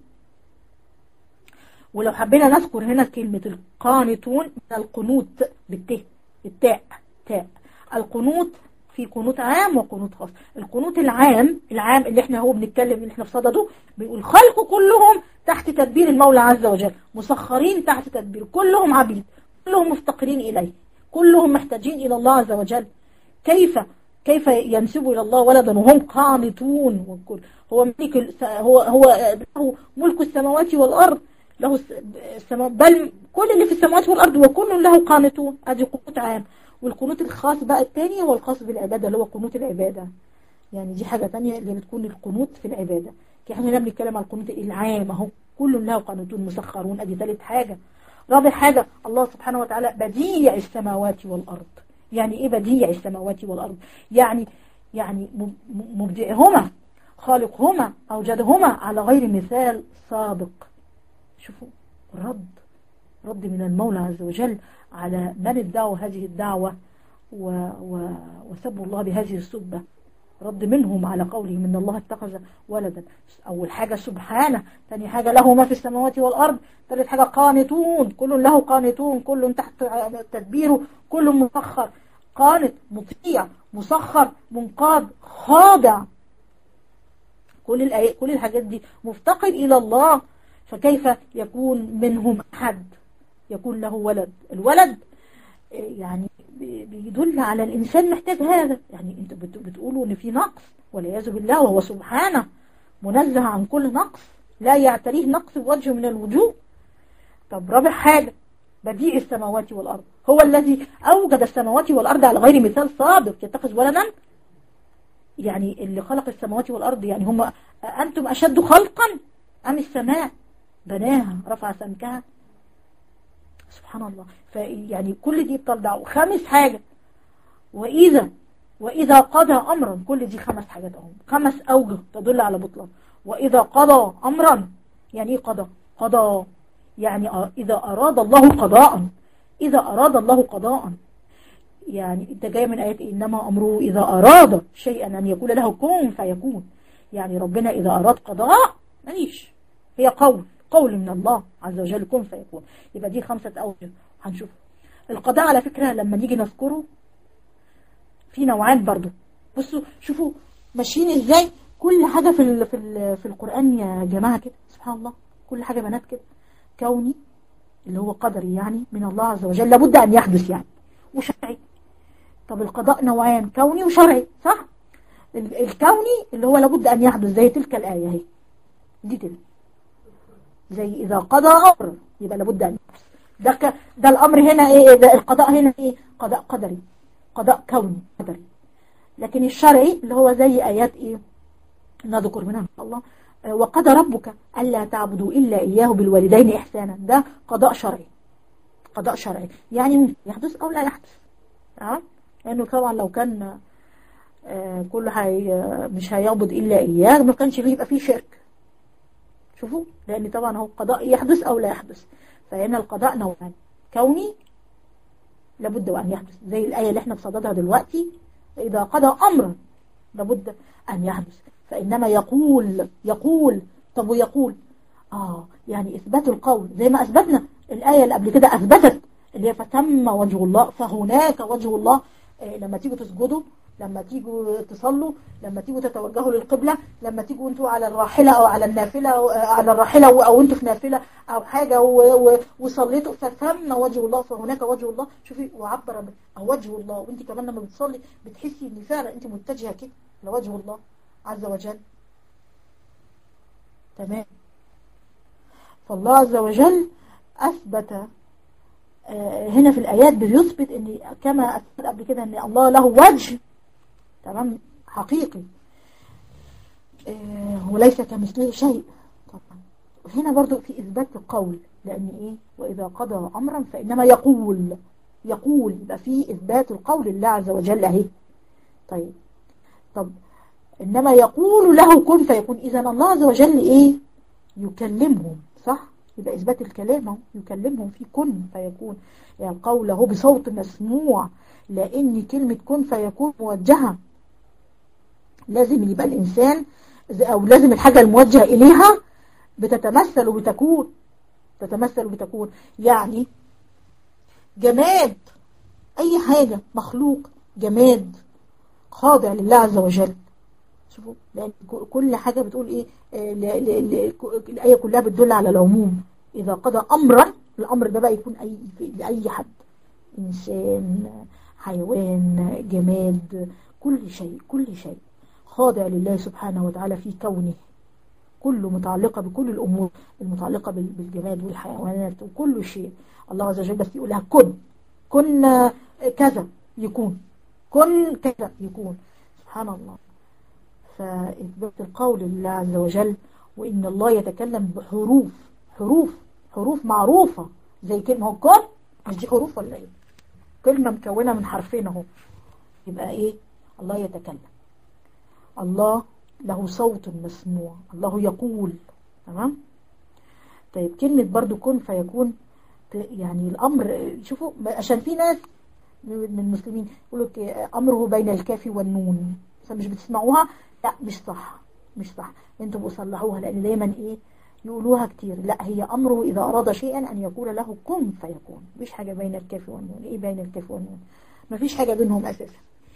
A: ولو حبينا نذكر هنا كلمة القانتون من القنوت بالته التاء تاء القنوت في قنوت عام وقنوت خاص القنوت العام العام اللي احنا هو بنتكلم اللي احنا في صدده بيقول الخلق كلهم تحت تدبير المولى عز وجل مسخرين تحت تدبير كلهم عبيد كلهم مفتقرين إليه كلهم محتاجين إلى الله عز وجل كيف كيف ينسبوا إلى الله ولدا وهم قانتون هو ملك هو هو له ملك السماوات والأرض له السماء بل كل اللي في السماوات والأرض وكل له قانتون ادي قنوت عام والقنوت الخاص بقى الثاني هو الخاص بالعبادة اللي هو قنوت العبادة يعني دي حاجة تانية اللي بتكون القنوت في العبادة احنا هنا بنتكلم على القنوت العام اهو كل له قانتون مسخرون ادي ثالث حاجة رابع حاجة الله سبحانه وتعالى بديع السماوات والأرض يعني ايه بديع السماوات والأرض يعني يعني مبدئهما خالقهما أوجدهما على غير مثال سابق شوفوا رد رد من المولى عز وجل على من ادعوا هذه الدعوة و و وسبوا الله بهذه السبة رد منهم على قولهم ان الله اتخذ ولدا اول حاجة سبحانه ثاني حاجة له ما في السماوات والارض ثالث حاجة قانتون كل له قانتون كل تحت تدبيره كل مسخر قانت مطيع مسخر منقاد خاضع كل الآيات كل الحاجات دي مفتقر الى الله فكيف يكون منهم احد يكون له ولد الولد يعني بيدل على الإنسان محتاج هذا يعني انت بتقولوا ان في نقص والعياذ بالله وهو سبحانه منزه عن كل نقص لا يعتريه نقص بوجه من الوجوه طب رابع حاجة بديع السماوات والأرض هو الذي أوجد السماوات والأرض على غير مثال سابق يتخذ ولدا يعني اللي خلق السماوات والأرض يعني هم أنتم أشد خلقا أم السماء بناها رفع سمكها سبحان الله فيعني كل دي بترضع خامس حاجة وإذا وإذا قضى أمرا كل دي خمس حاجات أهم خمس أوجه تدل على بطلان وإذا قضى أمرا يعني إيه قضى قضى يعني إذا أراد الله قضاء إذا أراد الله قضاء يعني انت جاي من آيات إنما أمره إذا أراد شيئا أن يقول له كن فيكون يعني ربنا إذا أراد قضاء ماليش هي قول قول من الله عز وجل كن فيكون يبقى دي خمسة أوجه هنشوف القضاء على فكرة لما نيجي نذكره في نوعان برضو بصوا شوفوا ماشيين ازاي كل حاجة في ال في ال في القرآن يا جماعة كده سبحان الله كل حاجة بنات كده كوني اللي هو قدري يعني من الله عز وجل لابد أن يحدث يعني وشرعي طب القضاء نوعان كوني وشرعي صح الكوني اللي هو لابد أن يحدث زي تلك الآية اهي دي كده زي إذا قضى أمر يبقى لابد أن يحدث ده, ك... ده الأمر هنا إيه ده القضاء هنا إيه قضاء قدري قضاء كوني قدري لكن الشرعي اللي هو زي آيات إيه نذكر منها الله وقضى ربك ألا تعبدوا إلا إياه بالوالدين إحسانا ده قضاء شرعي قضاء شرعي يعني يحدث أو لا يحدث تمام لأنه طبعا لو كان آه كله حي مش هيعبد إلا إياه ما كانش فيه يبقى فيه شرك شوفوا لأن طبعا هو قضاء يحدث أو لا يحدث فهنا القضاء نوعان كوني لابد وأن يحدث زي الآية اللي احنا بصددها دلوقتي إذا قضى أمرا لابد أن يحدث فإنما يقول يقول طب ويقول آه يعني إثبات القول زي ما أثبتنا الآية اللي قبل كده أثبتت اللي هي فتم وجه الله فهناك وجه الله إيه لما تيجوا تسجدوا لما تيجوا تصلوا لما تيجوا تتوجهوا للقبلة لما تيجوا انتوا على الراحلة او على النافلة أو على الراحلة او انتوا في نافلة او حاجة وصليتوا فثم وجه الله فهناك وجه الله شوفي وعبر او وجه الله وانت كمان لما بتصلي بتحسي ان فعلا انت متجهة كده لوجه الله عز وجل تمام فالله عز وجل أثبت هنا في الآيات بيثبت ان كما أثبت قبل كده ان الله له وجه تمام حقيقي وليس كمثله شيء طبعا هنا برضو في إثبات القول لأن إيه وإذا قضى أمرا فإنما يقول يقول يبقى في إثبات القول لله عز وجل أهي طيب طب إنما يقول له كن فيكون إذا الله عز وجل إيه يكلمهم صح يبقى إثبات الكلام يكلمهم في كن فيكون يعني قوله بصوت مسموع لأن كلمة كن فيكون موجهة لازم يبقى الإنسان أو لازم الحاجة الموجهة إليها بتتمثل وبتكون تتمثل وبتكون يعني جماد أي حاجة مخلوق جماد خاضع لله عز وجل شوفوا لأن كل حاجة بتقول إيه الآية كلها بتدل على العموم إذا قضى أمرا الأمر ده بقى يكون أي لأي حد إنسان حيوان جماد كل شيء كل شيء خاضع لله سبحانه وتعالى في كونه كله متعلقة بكل الأمور المتعلقة بالجماد والحيوانات وكل شيء الله عز وجل بس يقولها كن كن كذا يكون كن كذا يكون سبحان الله فإثبات القول لله عز وجل وإن الله يتكلم بحروف حروف حروف معروفة زي كلمة كن مش دي حروف ولا إيه كلمة مكونة من حرفين اهو يبقى إيه الله يتكلم الله له صوت مسموع الله يقول تمام طيب كلمة برضو كن فيكون يعني الأمر شوفوا عشان في ناس من المسلمين يقولوا أمره بين الكاف والنون مش بتسمعوها لا مش صح مش صح انتوا بصلحوها لأن دايما إيه يقولوها كتير لا هي أمره إذا أراد شيئا أن يقول له كن فيكون مفيش حاجة بين الكاف والنون إيه بين الكاف والنون مفيش حاجة بينهم أساسا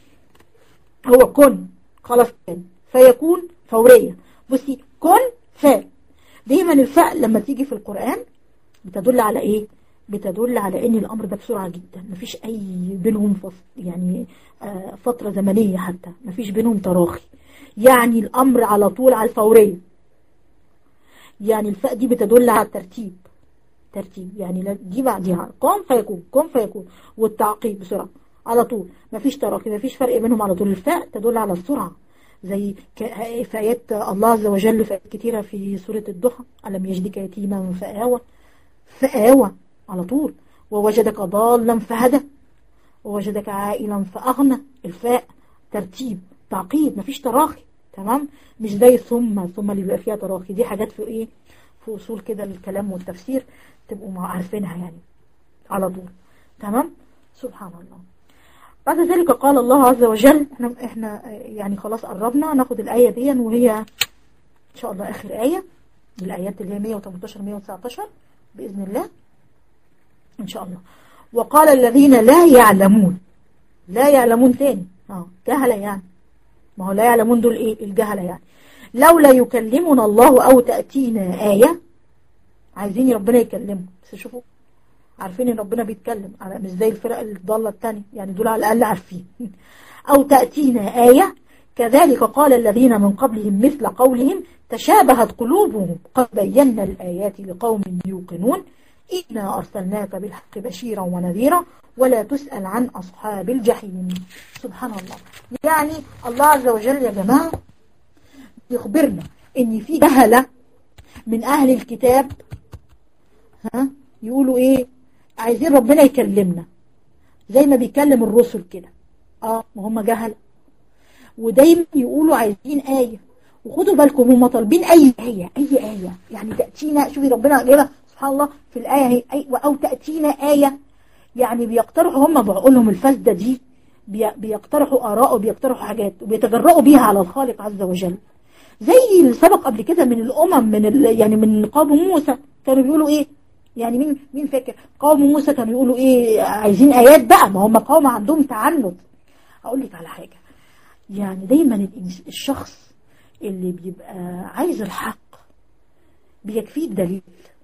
A: هو كن خلاص كان فيكون فورية بصي كن فاء دايما الفاء لما تيجي في القرآن بتدل على ايه بتدل على ان الامر ده بسرعة جدا مفيش اي بينهم فصل يعني آه فترة زمنية حتى مفيش بينهم تراخي يعني الامر على طول على الفورية يعني الفاء دي بتدل على الترتيب ترتيب يعني لا دي بعديها كن فيكون كن فيكون والتعقيب بسرعة على طول مفيش تراخي مفيش فرق بينهم على طول الفاء تدل على السرعة زي ك- في آيات الله عز وجل في آيات كتيرة في سورة الضحى ألم يجدك يتيما فآوى فآوى على طول ووجدك ضالا فهدى ووجدك عائلا فأغنى الفاء ترتيب تعقيب مفيش تراخي تمام مش زي ثم ثم اللي بيبقى فيها تراخي دي حاجات في ايه في اصول كده الكلام والتفسير تبقوا مع- عارفينها يعني على طول تمام سبحان الله بعد ذلك قال الله عز وجل احنا احنا يعني خلاص قربنا ناخد الآية دي وهي ان شاء الله اخر آية من الآيات اللي هي 118 119 بإذن الله ان شاء الله وقال الذين لا يعلمون لا يعلمون تاني اه جهلة يعني ما هو لا يعلمون دول ايه الجهلة يعني لولا يكلمنا الله او تأتينا آية عايزين ربنا يكلمهم بس شوفوا عارفين ان ربنا بيتكلم على مش زي الفرق الضالة التانية يعني دول على الأقل عارفين أو تأتينا آية كذلك قال الذين من قبلهم مثل قولهم تشابهت قلوبهم قد بينا الآيات لقوم يوقنون إنا أرسلناك بالحق بشيرا ونذيرا ولا تسأل عن أصحاب الجحيم سبحان الله يعني الله عز وجل يا جماعة يخبرنا إن في جهلة من أهل الكتاب ها يقولوا إيه عايزين ربنا يكلمنا زي ما بيكلم الرسل كده اه ما هم جهل ودايما يقولوا عايزين آية وخدوا بالكم هم طالبين أي آية أي آية يعني تأتينا شوفي ربنا جايبها سبحان الله في الآية هي أي أو تأتينا آية يعني بيقترحوا هم بعقولهم الفاسدة دي بي- بيقترحوا آراء وبيقترحوا حاجات وبيتجرؤوا بيها على الخالق عز وجل زي اللي سبق قبل كده من الأمم من ال... يعني من قوم موسى كانوا بيقولوا إيه يعني مين مين فاكر قوم موسى كانوا يقولوا إيه عايزين آيات بقى ما هم قوم عندهم تعنت أقول لك على حاجة يعني دايما الإنس- الشخص اللي بيبقى عايز الحق بيكفيه الدليل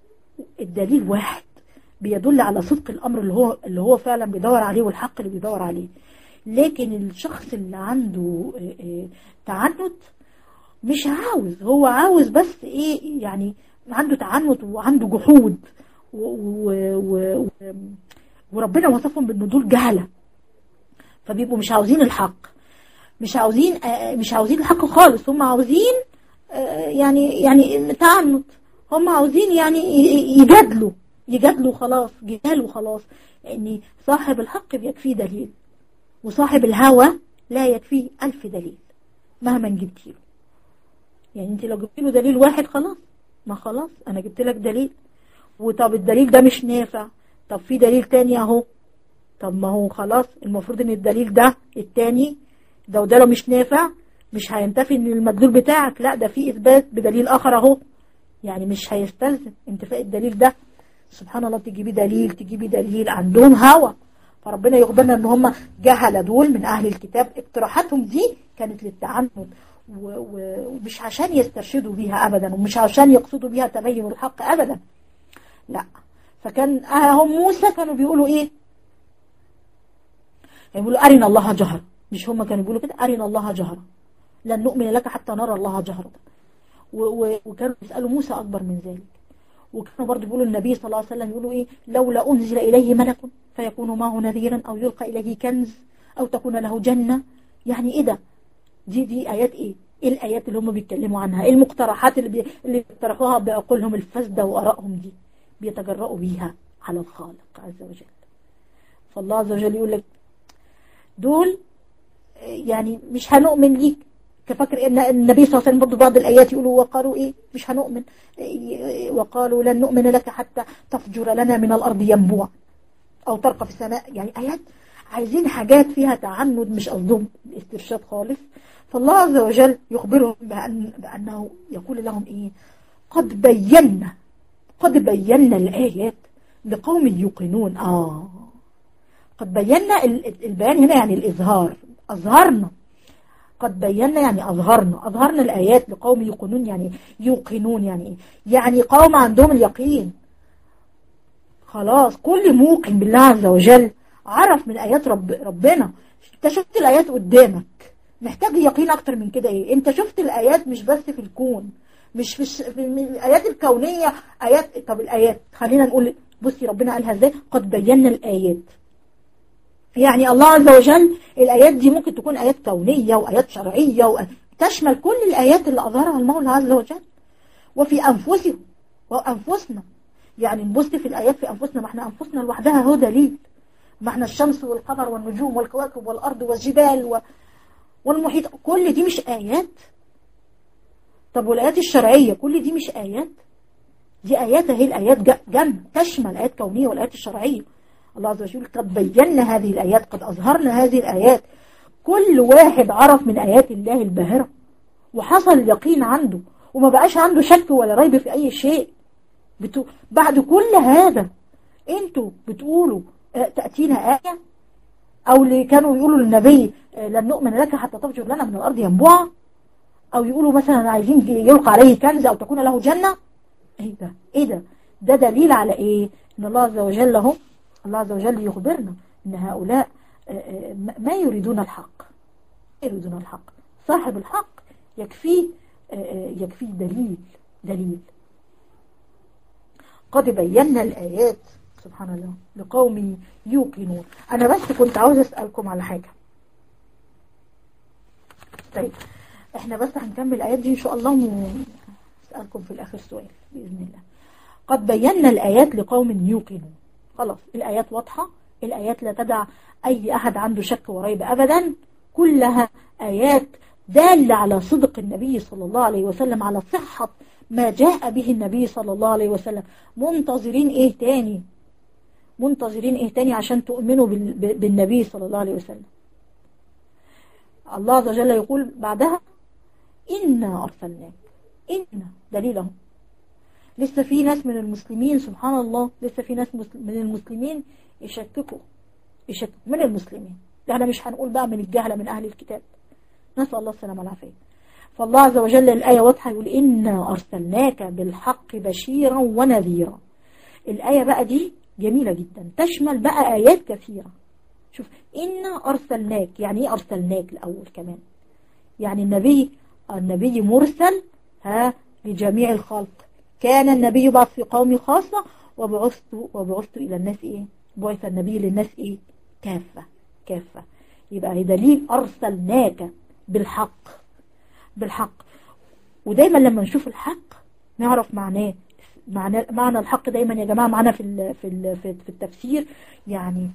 A: الدليل واحد بيدل على صدق الأمر اللي هو اللي هو فعلا بيدور عليه والحق اللي بيدور عليه لكن الشخص اللي عنده آه، آه، تعنت مش عاوز هو عاوز بس ايه يعني عنده تعنت وعنده جحود و و و و وربنا وصفهم بان دول جهله فبيبقوا مش عاوزين الحق مش عاوزين آه، مش عاوزين الحق خالص هم عاوزين آه، يعني يعني تعنت هم عاوزين يعني ي- يجادلوا يجادلوا خلاص جدال وخلاص يعني صاحب الحق بيكفيه دليل وصاحب الهوى لا يكفيه ألف دليل مهما جبت له يعني انت لو جبت له دليل واحد خلاص ما خلاص انا جبت لك دليل وطب الدليل ده مش نافع طب في دليل تاني اهو طب ما هو خلاص المفروض ان الدليل ده التاني ده وده لو مش نافع مش هينتفي ان المدلول بتاعك لا ده في اثبات بدليل اخر اهو يعني مش هيستلزم انتفاء الدليل ده سبحان الله تجيبي دليل تجيبي دليل عندهم هوى فربنا يخبرنا ان هم جهل دول من اهل الكتاب اقتراحاتهم دي كانت للتعنت و- و- ومش عشان يسترشدوا بيها ابدا ومش عشان يقصدوا بيها تبين الحق ابدا لا فكان هم موسى كانوا بيقولوا ايه يقولوا أرنا الله جهرا مش هم كانوا بيقولوا كده أرنا الله جهرا لن نؤمن لك حتى نرى الله جهرا و- و- وكانوا يسألوا موسى أكبر من ذلك وكانوا برضو بيقولوا النبي صلى الله عليه وسلم يقولوا إيه لولا أنزل إليه ملك فيكون معه نذيرا أو يلقى إليه كنز أو تكون له جنة يعني إيه ده دي دي آيات إيه إيه الآيات اللي هم بيتكلموا عنها إيه المقترحات اللي بي... اللي بيقترحوها بعقولهم الفاسدة وآرائهم دي بيتجرؤوا بيها على الخالق عز وجل فالله عز وجل يقول لك دول يعني مش هنؤمن ليك كفكر ان النبي صلى الله عليه وسلم برضه بعض الايات يقولوا وقالوا ايه مش هنؤمن إيه وقالوا لن نؤمن لك حتى تفجر لنا من الارض ينبوع او ترقى في السماء يعني ايات عايزين حاجات فيها تعنت مش قصدهم الاسترشاد خالص فالله عز وجل يخبرهم بأن بأنه يقول لهم ايه قد بينا قد بينا الآيات لقوم يوقنون آه قد بينا ال- البيان هنا يعني الإظهار أظهرنا قد بينا يعني أظهرنا أظهرنا الآيات لقوم يوقنون يعني يوقنون يعني إيه؟ يعني قوم عندهم اليقين خلاص كل موقن بالله عز وجل عرف من آيات رب ربنا انت شفت الآيات قدامك محتاج يقين أكتر من كده إيه انت شفت الآيات مش بس في الكون مش في, الش... في الآيات الكونية آيات طب الآيات خلينا نقول بصي ربنا قالها ازاي قد بينا الآيات يعني الله عز وجل الآيات دي ممكن تكون آيات كونية وآيات شرعية وتشمل كل الآيات اللي أظهرها المولى عز وجل وفي أنفسهم وأنفسنا يعني نبص في الآيات في أنفسنا ما احنا أنفسنا لوحدها هو دليل ما احنا الشمس والقمر والنجوم والكواكب والأرض والجبال و... والمحيط كل دي مش آيات طب والآيات الشرعية كل دي مش آيات دي آيات هي الآيات جمع تشمل آيات كونية والآيات الشرعية الله عز وجل قد بينا هذه الآيات قد أظهرنا هذه الآيات كل واحد عرف من آيات الله الباهرة وحصل اليقين عنده وما بقاش عنده شك ولا ريب في أي شيء بتو... بعد كل هذا انتوا بتقولوا تأتينا آية أو اللي كانوا يقولوا للنبي لن نؤمن لك حتى تفجر لنا من الأرض ينبوعا أو يقولوا مثلا عايزين يلقى عليه كنز أو تكون له جنة ايه ده ايه ده ده دليل على ايه ان الله عز وجل له الله عز وجل يخبرنا ان هؤلاء ما يريدون الحق يريدون الحق صاحب الحق يكفيه يكفيه دليل دليل قد بينا الآيات سبحان الله لقوم يوقنون أنا بس كنت عاوز أسألكم على حاجة طيب احنا بس هنكمل الآيات دي إن شاء الله ونسألكم في الآخر سؤال بإذن الله قد بينا الآيات لقوم يوقنون خلاص الآيات واضحة الآيات لا تدع أي أحد عنده شك وريب أبدا كلها آيات دالة على صدق النبي صلى الله عليه وسلم على صحة ما جاء به النبي صلى الله عليه وسلم منتظرين إيه تاني منتظرين إيه تاني عشان تؤمنوا بالنبي صلى الله عليه وسلم الله عز وجل يقول بعدها إنا أرسلناك إنا دليلهم لسه في ناس من المسلمين سبحان الله لسه في ناس من المسلمين يشككوا يشككوا من المسلمين احنا مش هنقول بقى من الجهلة من أهل الكتاب نسأل الله السلامة والعافية فالله عز وجل الآية واضحة يقول إنا أرسلناك بالحق بشيرا ونذيرا الآية بقى دي جميلة جدا تشمل بقى آيات كثيرة شوف إنا أرسلناك يعني إيه أرسلناك الأول كمان يعني النبي النبي مرسل ها لجميع الخلق كان النبي بعث في قومي خاصة وبعثت وبعثت إلى الناس إيه بعث النبي للناس إيه كافة كافة يبقى هي دليل أرسلناك بالحق بالحق ودايما لما نشوف الحق نعرف معناه معنى معنى الحق دايما يا جماعة معنا في ال في ال في التفسير يعني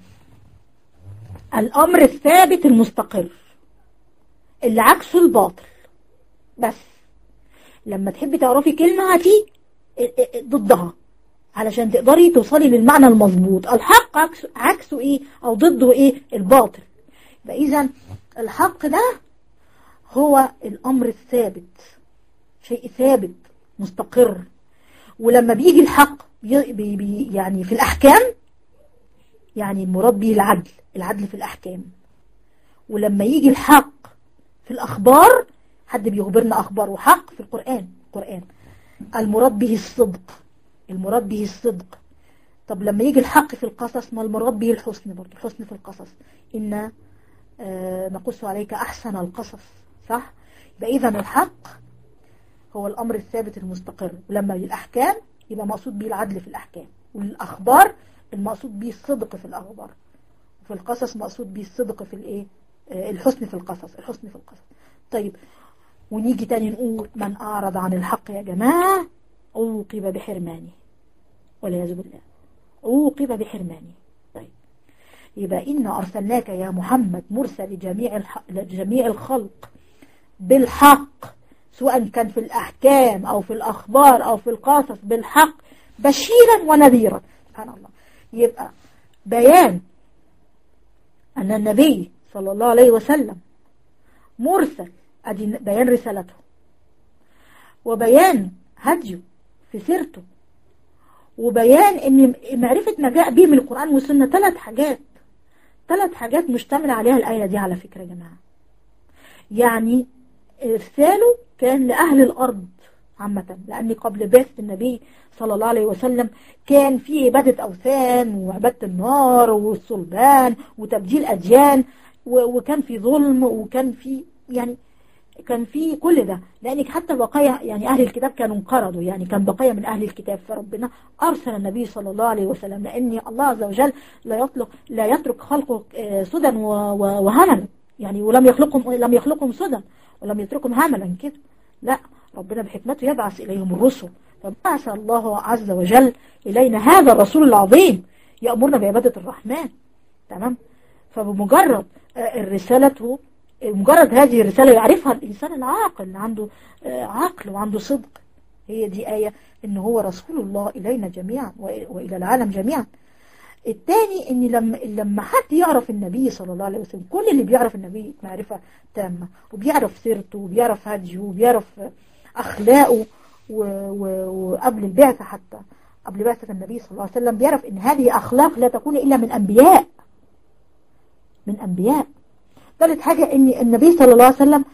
A: الأمر الثابت المستقر اللي عكسه الباطل بس لما تحبي تعرفي كلمة هاتي ضدها علشان تقدري توصلي للمعنى المظبوط الحق عكسه, عكسه ايه او ضده ايه الباطل فاذا الحق ده هو الامر الثابت شيء ثابت مستقر ولما بيجي الحق بي بي يعني في الاحكام يعني المراد به العدل العدل في الاحكام ولما يجي الحق في الاخبار حد بيخبرنا اخبار وحق في القرآن القرآن المراد به الصدق المراد به الصدق طب لما يجي الحق في القصص ما المراد به الحسن برضه الحسن في القصص إن آه نقص عليك أحسن القصص صح يبقى إذا الحق هو الأمر الثابت المستقر ولما الأحكام يبقى مقصود به العدل في الأحكام والأخبار المقصود به الصدق في الأخبار وفي القصص مقصود به الصدق في الإيه آه الحسن في القصص الحسن في القصص طيب ونيجي تاني نقول من أعرض عن الحق يا جماعة عوقب بحرمانه والعياذ بالله عوقب بحرمانه طيب يبقى إن أرسلناك يا محمد مرسل لجميع, لجميع الخلق بالحق سواء كان في الأحكام أو في الأخبار أو في القصص بالحق بشيرا ونذيرا سبحان الله يبقى بيان أن النبي صلى الله عليه وسلم مرسل أدي بيان رسالته وبيان هديه في سيرته وبيان ان معرفة ما جاء به من القرآن والسنة ثلاث حاجات ثلاث حاجات مشتملة عليها الآية دي على فكرة يا جماعة يعني إرساله كان لأهل الأرض عامة لأن قبل بعثة النبي صلى الله عليه وسلم كان في عبادة أوثان وعبادة النار والصلبان وتبديل أديان وكان في ظلم وكان في يعني كان في كل ده لأنك حتى بقايا يعني أهل الكتاب كانوا انقرضوا يعني كان بقايا من أهل الكتاب فربنا أرسل النبي صلى الله عليه وسلم لأن الله عز وجل لا يطلق لا يترك خلقه سدى وهملا يعني ولم يخلقهم لم يخلقهم سدى ولم يتركهم هملا كده لا ربنا بحكمته يبعث إليهم الرسل فبعث الله عز وجل إلينا هذا الرسول العظيم يأمرنا بعبادة الرحمن تمام فبمجرد رسالته مجرد هذه الرسالة يعرفها الإنسان العاقل عنده عقل وعنده صدق هي دي آية إن هو رسول الله إلينا جميعا وإلى العالم جميعا الثاني ان لما لما حد يعرف النبي صلى الله عليه وسلم كل اللي بيعرف النبي معرفة تامة وبيعرف سيرته وبيعرف هديه وبيعرف أخلاقه وقبل البعثة حتى قبل بعثة النبي صلى الله عليه وسلم بيعرف ان هذه أخلاق لا تكون إلا من أنبياء من أنبياء ثالث حاجة ان النبي صلى الله عليه وسلم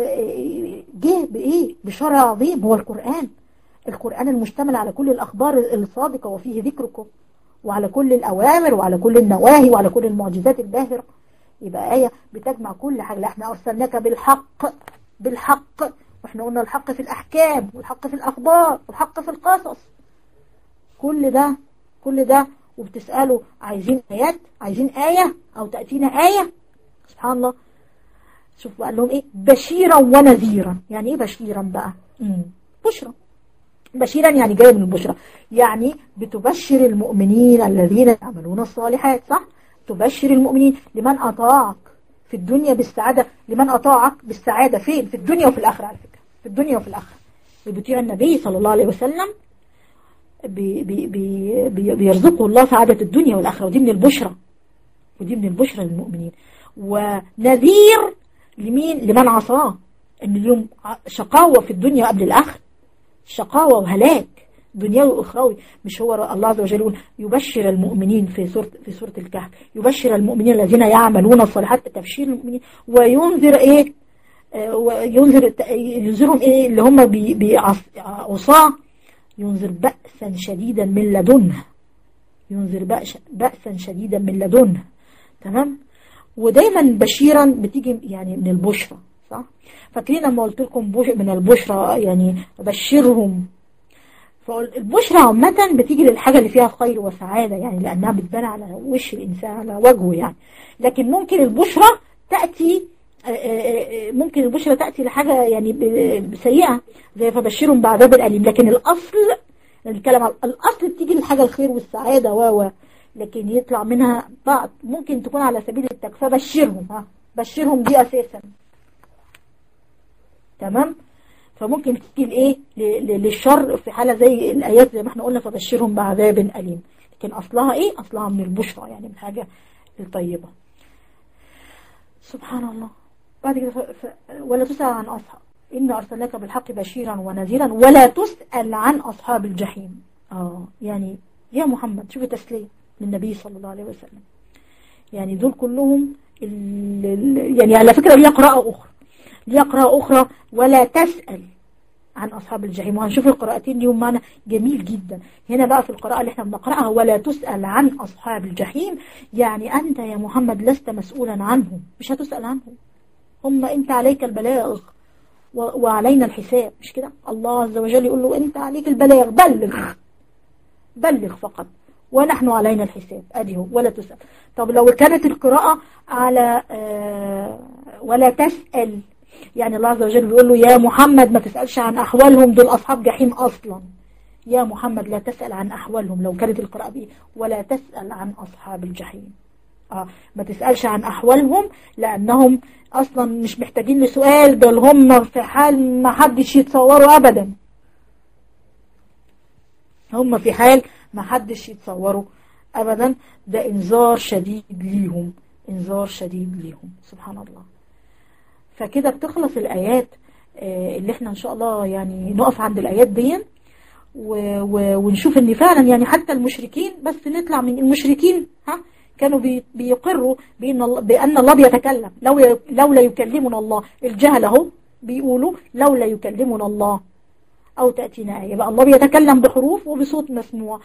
A: جه بإيه بشرع عظيم هو القرآن القرآن المشتمل على كل الأخبار الصادقة وفيه ذكركم وعلى كل الأوامر وعلى كل النواهي وعلى كل المعجزات الباهرة يبقى آية بتجمع كل حاجة لا احنا أرسلناك بالحق بالحق واحنا قلنا الحق في الأحكام والحق في الأخبار والحق في القصص كل ده كل ده وبتسألوا عايزين آيات عايزين آية أو تأتينا آية سبحان الله شوف بقى لهم ايه بشيرا ونذيرا يعني ايه بشيرا بقى مم. بشرى بشيرا يعني جاي من البشرى يعني بتبشر المؤمنين الذين يعملون الصالحات صح تبشر المؤمنين لمن أطاعك في الدنيا بالسعادة لمن أطاعك بالسعادة فين في الدنيا وفي الآخرة على فكرة في الدنيا وفي الآخرة بيطيع النبي صلى الله عليه وسلم بي بي بي بيرزقه الله سعادة الدنيا والآخرة ودي من البشرى ودي من البشرى للمؤمنين ونذير لمين لمن عصاه ان اليوم شقاوة في الدنيا قبل الآخر شقاوة وهلاك دنيوي وأخروي مش هو الله عز وجل يقول يبشر المؤمنين في سورة في سورة الكهف يبشر المؤمنين الذين يعملون الصالحات تبشير المؤمنين وينذر ايه آه وينذر ينذرهم ايه اللي هم بعصاه ينذر بأسا شديدا من لدنه ينذر بأسا شديدا من لدنه تمام ودايما بشيرا بتيجي يعني من البشرى صح فاكرين لما قلت لكم من البشرى يعني بشرهم فالبشرى عامة بتيجي للحاجة اللي فيها خير وسعادة يعني لأنها بتبان على وش الإنسان على وجهه يعني لكن ممكن البشرى تأتي ممكن البشرى تأتي لحاجة يعني سيئة زي فبشرهم بعذاب الأليم لكن الأصل نتكلم على الأصل بتيجي للحاجة الخير والسعادة و لكن يطلع منها بعض ممكن تكون على سبيل التك فبشرهم ها بشرهم دي أساسا تمام فممكن تيجي لايه للشر في حالة زي الآيات زي ما احنا قلنا فبشرهم بعذاب أليم لكن أصلها ايه أصلها من البشرى يعني من حاجة الطيبة سبحان الله بعد كده ف... ف... ولا تسأل عن أصحاب إن أرسلناك بالحق بشيرا ونذيرا ولا تسأل عن أصحاب الجحيم آه يعني يا محمد شوف تسليم للنبي صلى الله عليه وسلم يعني دول كلهم ال... ال... يعني على فكرة ليها قراءة أخرى ليها قراءة أخرى ولا تسأل عن أصحاب الجحيم وهنشوف القراءتين ليهم معنى جميل جدا هنا بقى في القراءة اللي احنا بنقرأها ولا تسأل عن أصحاب الجحيم يعني أنت يا محمد لست مسؤولا عنهم مش هتسأل عنهم هم أنت عليك البلاغ وعلينا الحساب مش كده الله عز وجل يقول له أنت عليك البلاغ بلغ بلغ فقط ونحن علينا الحساب أدي هو ولا تسأل طب لو كانت القراءة على آه ولا تسأل يعني الله عز وجل بيقول له يا محمد ما تسألش عن أحوالهم دول أصحاب جحيم أصلا يا محمد لا تسأل عن أحوالهم لو كانت القراءة بيه ولا تسأل عن أصحاب الجحيم آه ما تسألش عن أحوالهم لأنهم أصلا مش محتاجين لسؤال دول هم في حال ما حدش يتصوروا أبدا هم في حال ما حدش يتصوروا أبدا ده إنذار شديد ليهم إنذار شديد ليهم سبحان الله فكده بتخلص الآيات اللي احنا ان شاء الله يعني نقف عند الآيات دي ونشوف ان فعلا يعني حتى المشركين بس نطلع من المشركين ها كانوا بيقروا بأن الله, بأن الله بيتكلم لو لولا يكلمنا الله الجهل اهو بيقولوا لولا يكلمنا الله أو تأتينا آية بقى الله بيتكلم بحروف وبصوت مسموع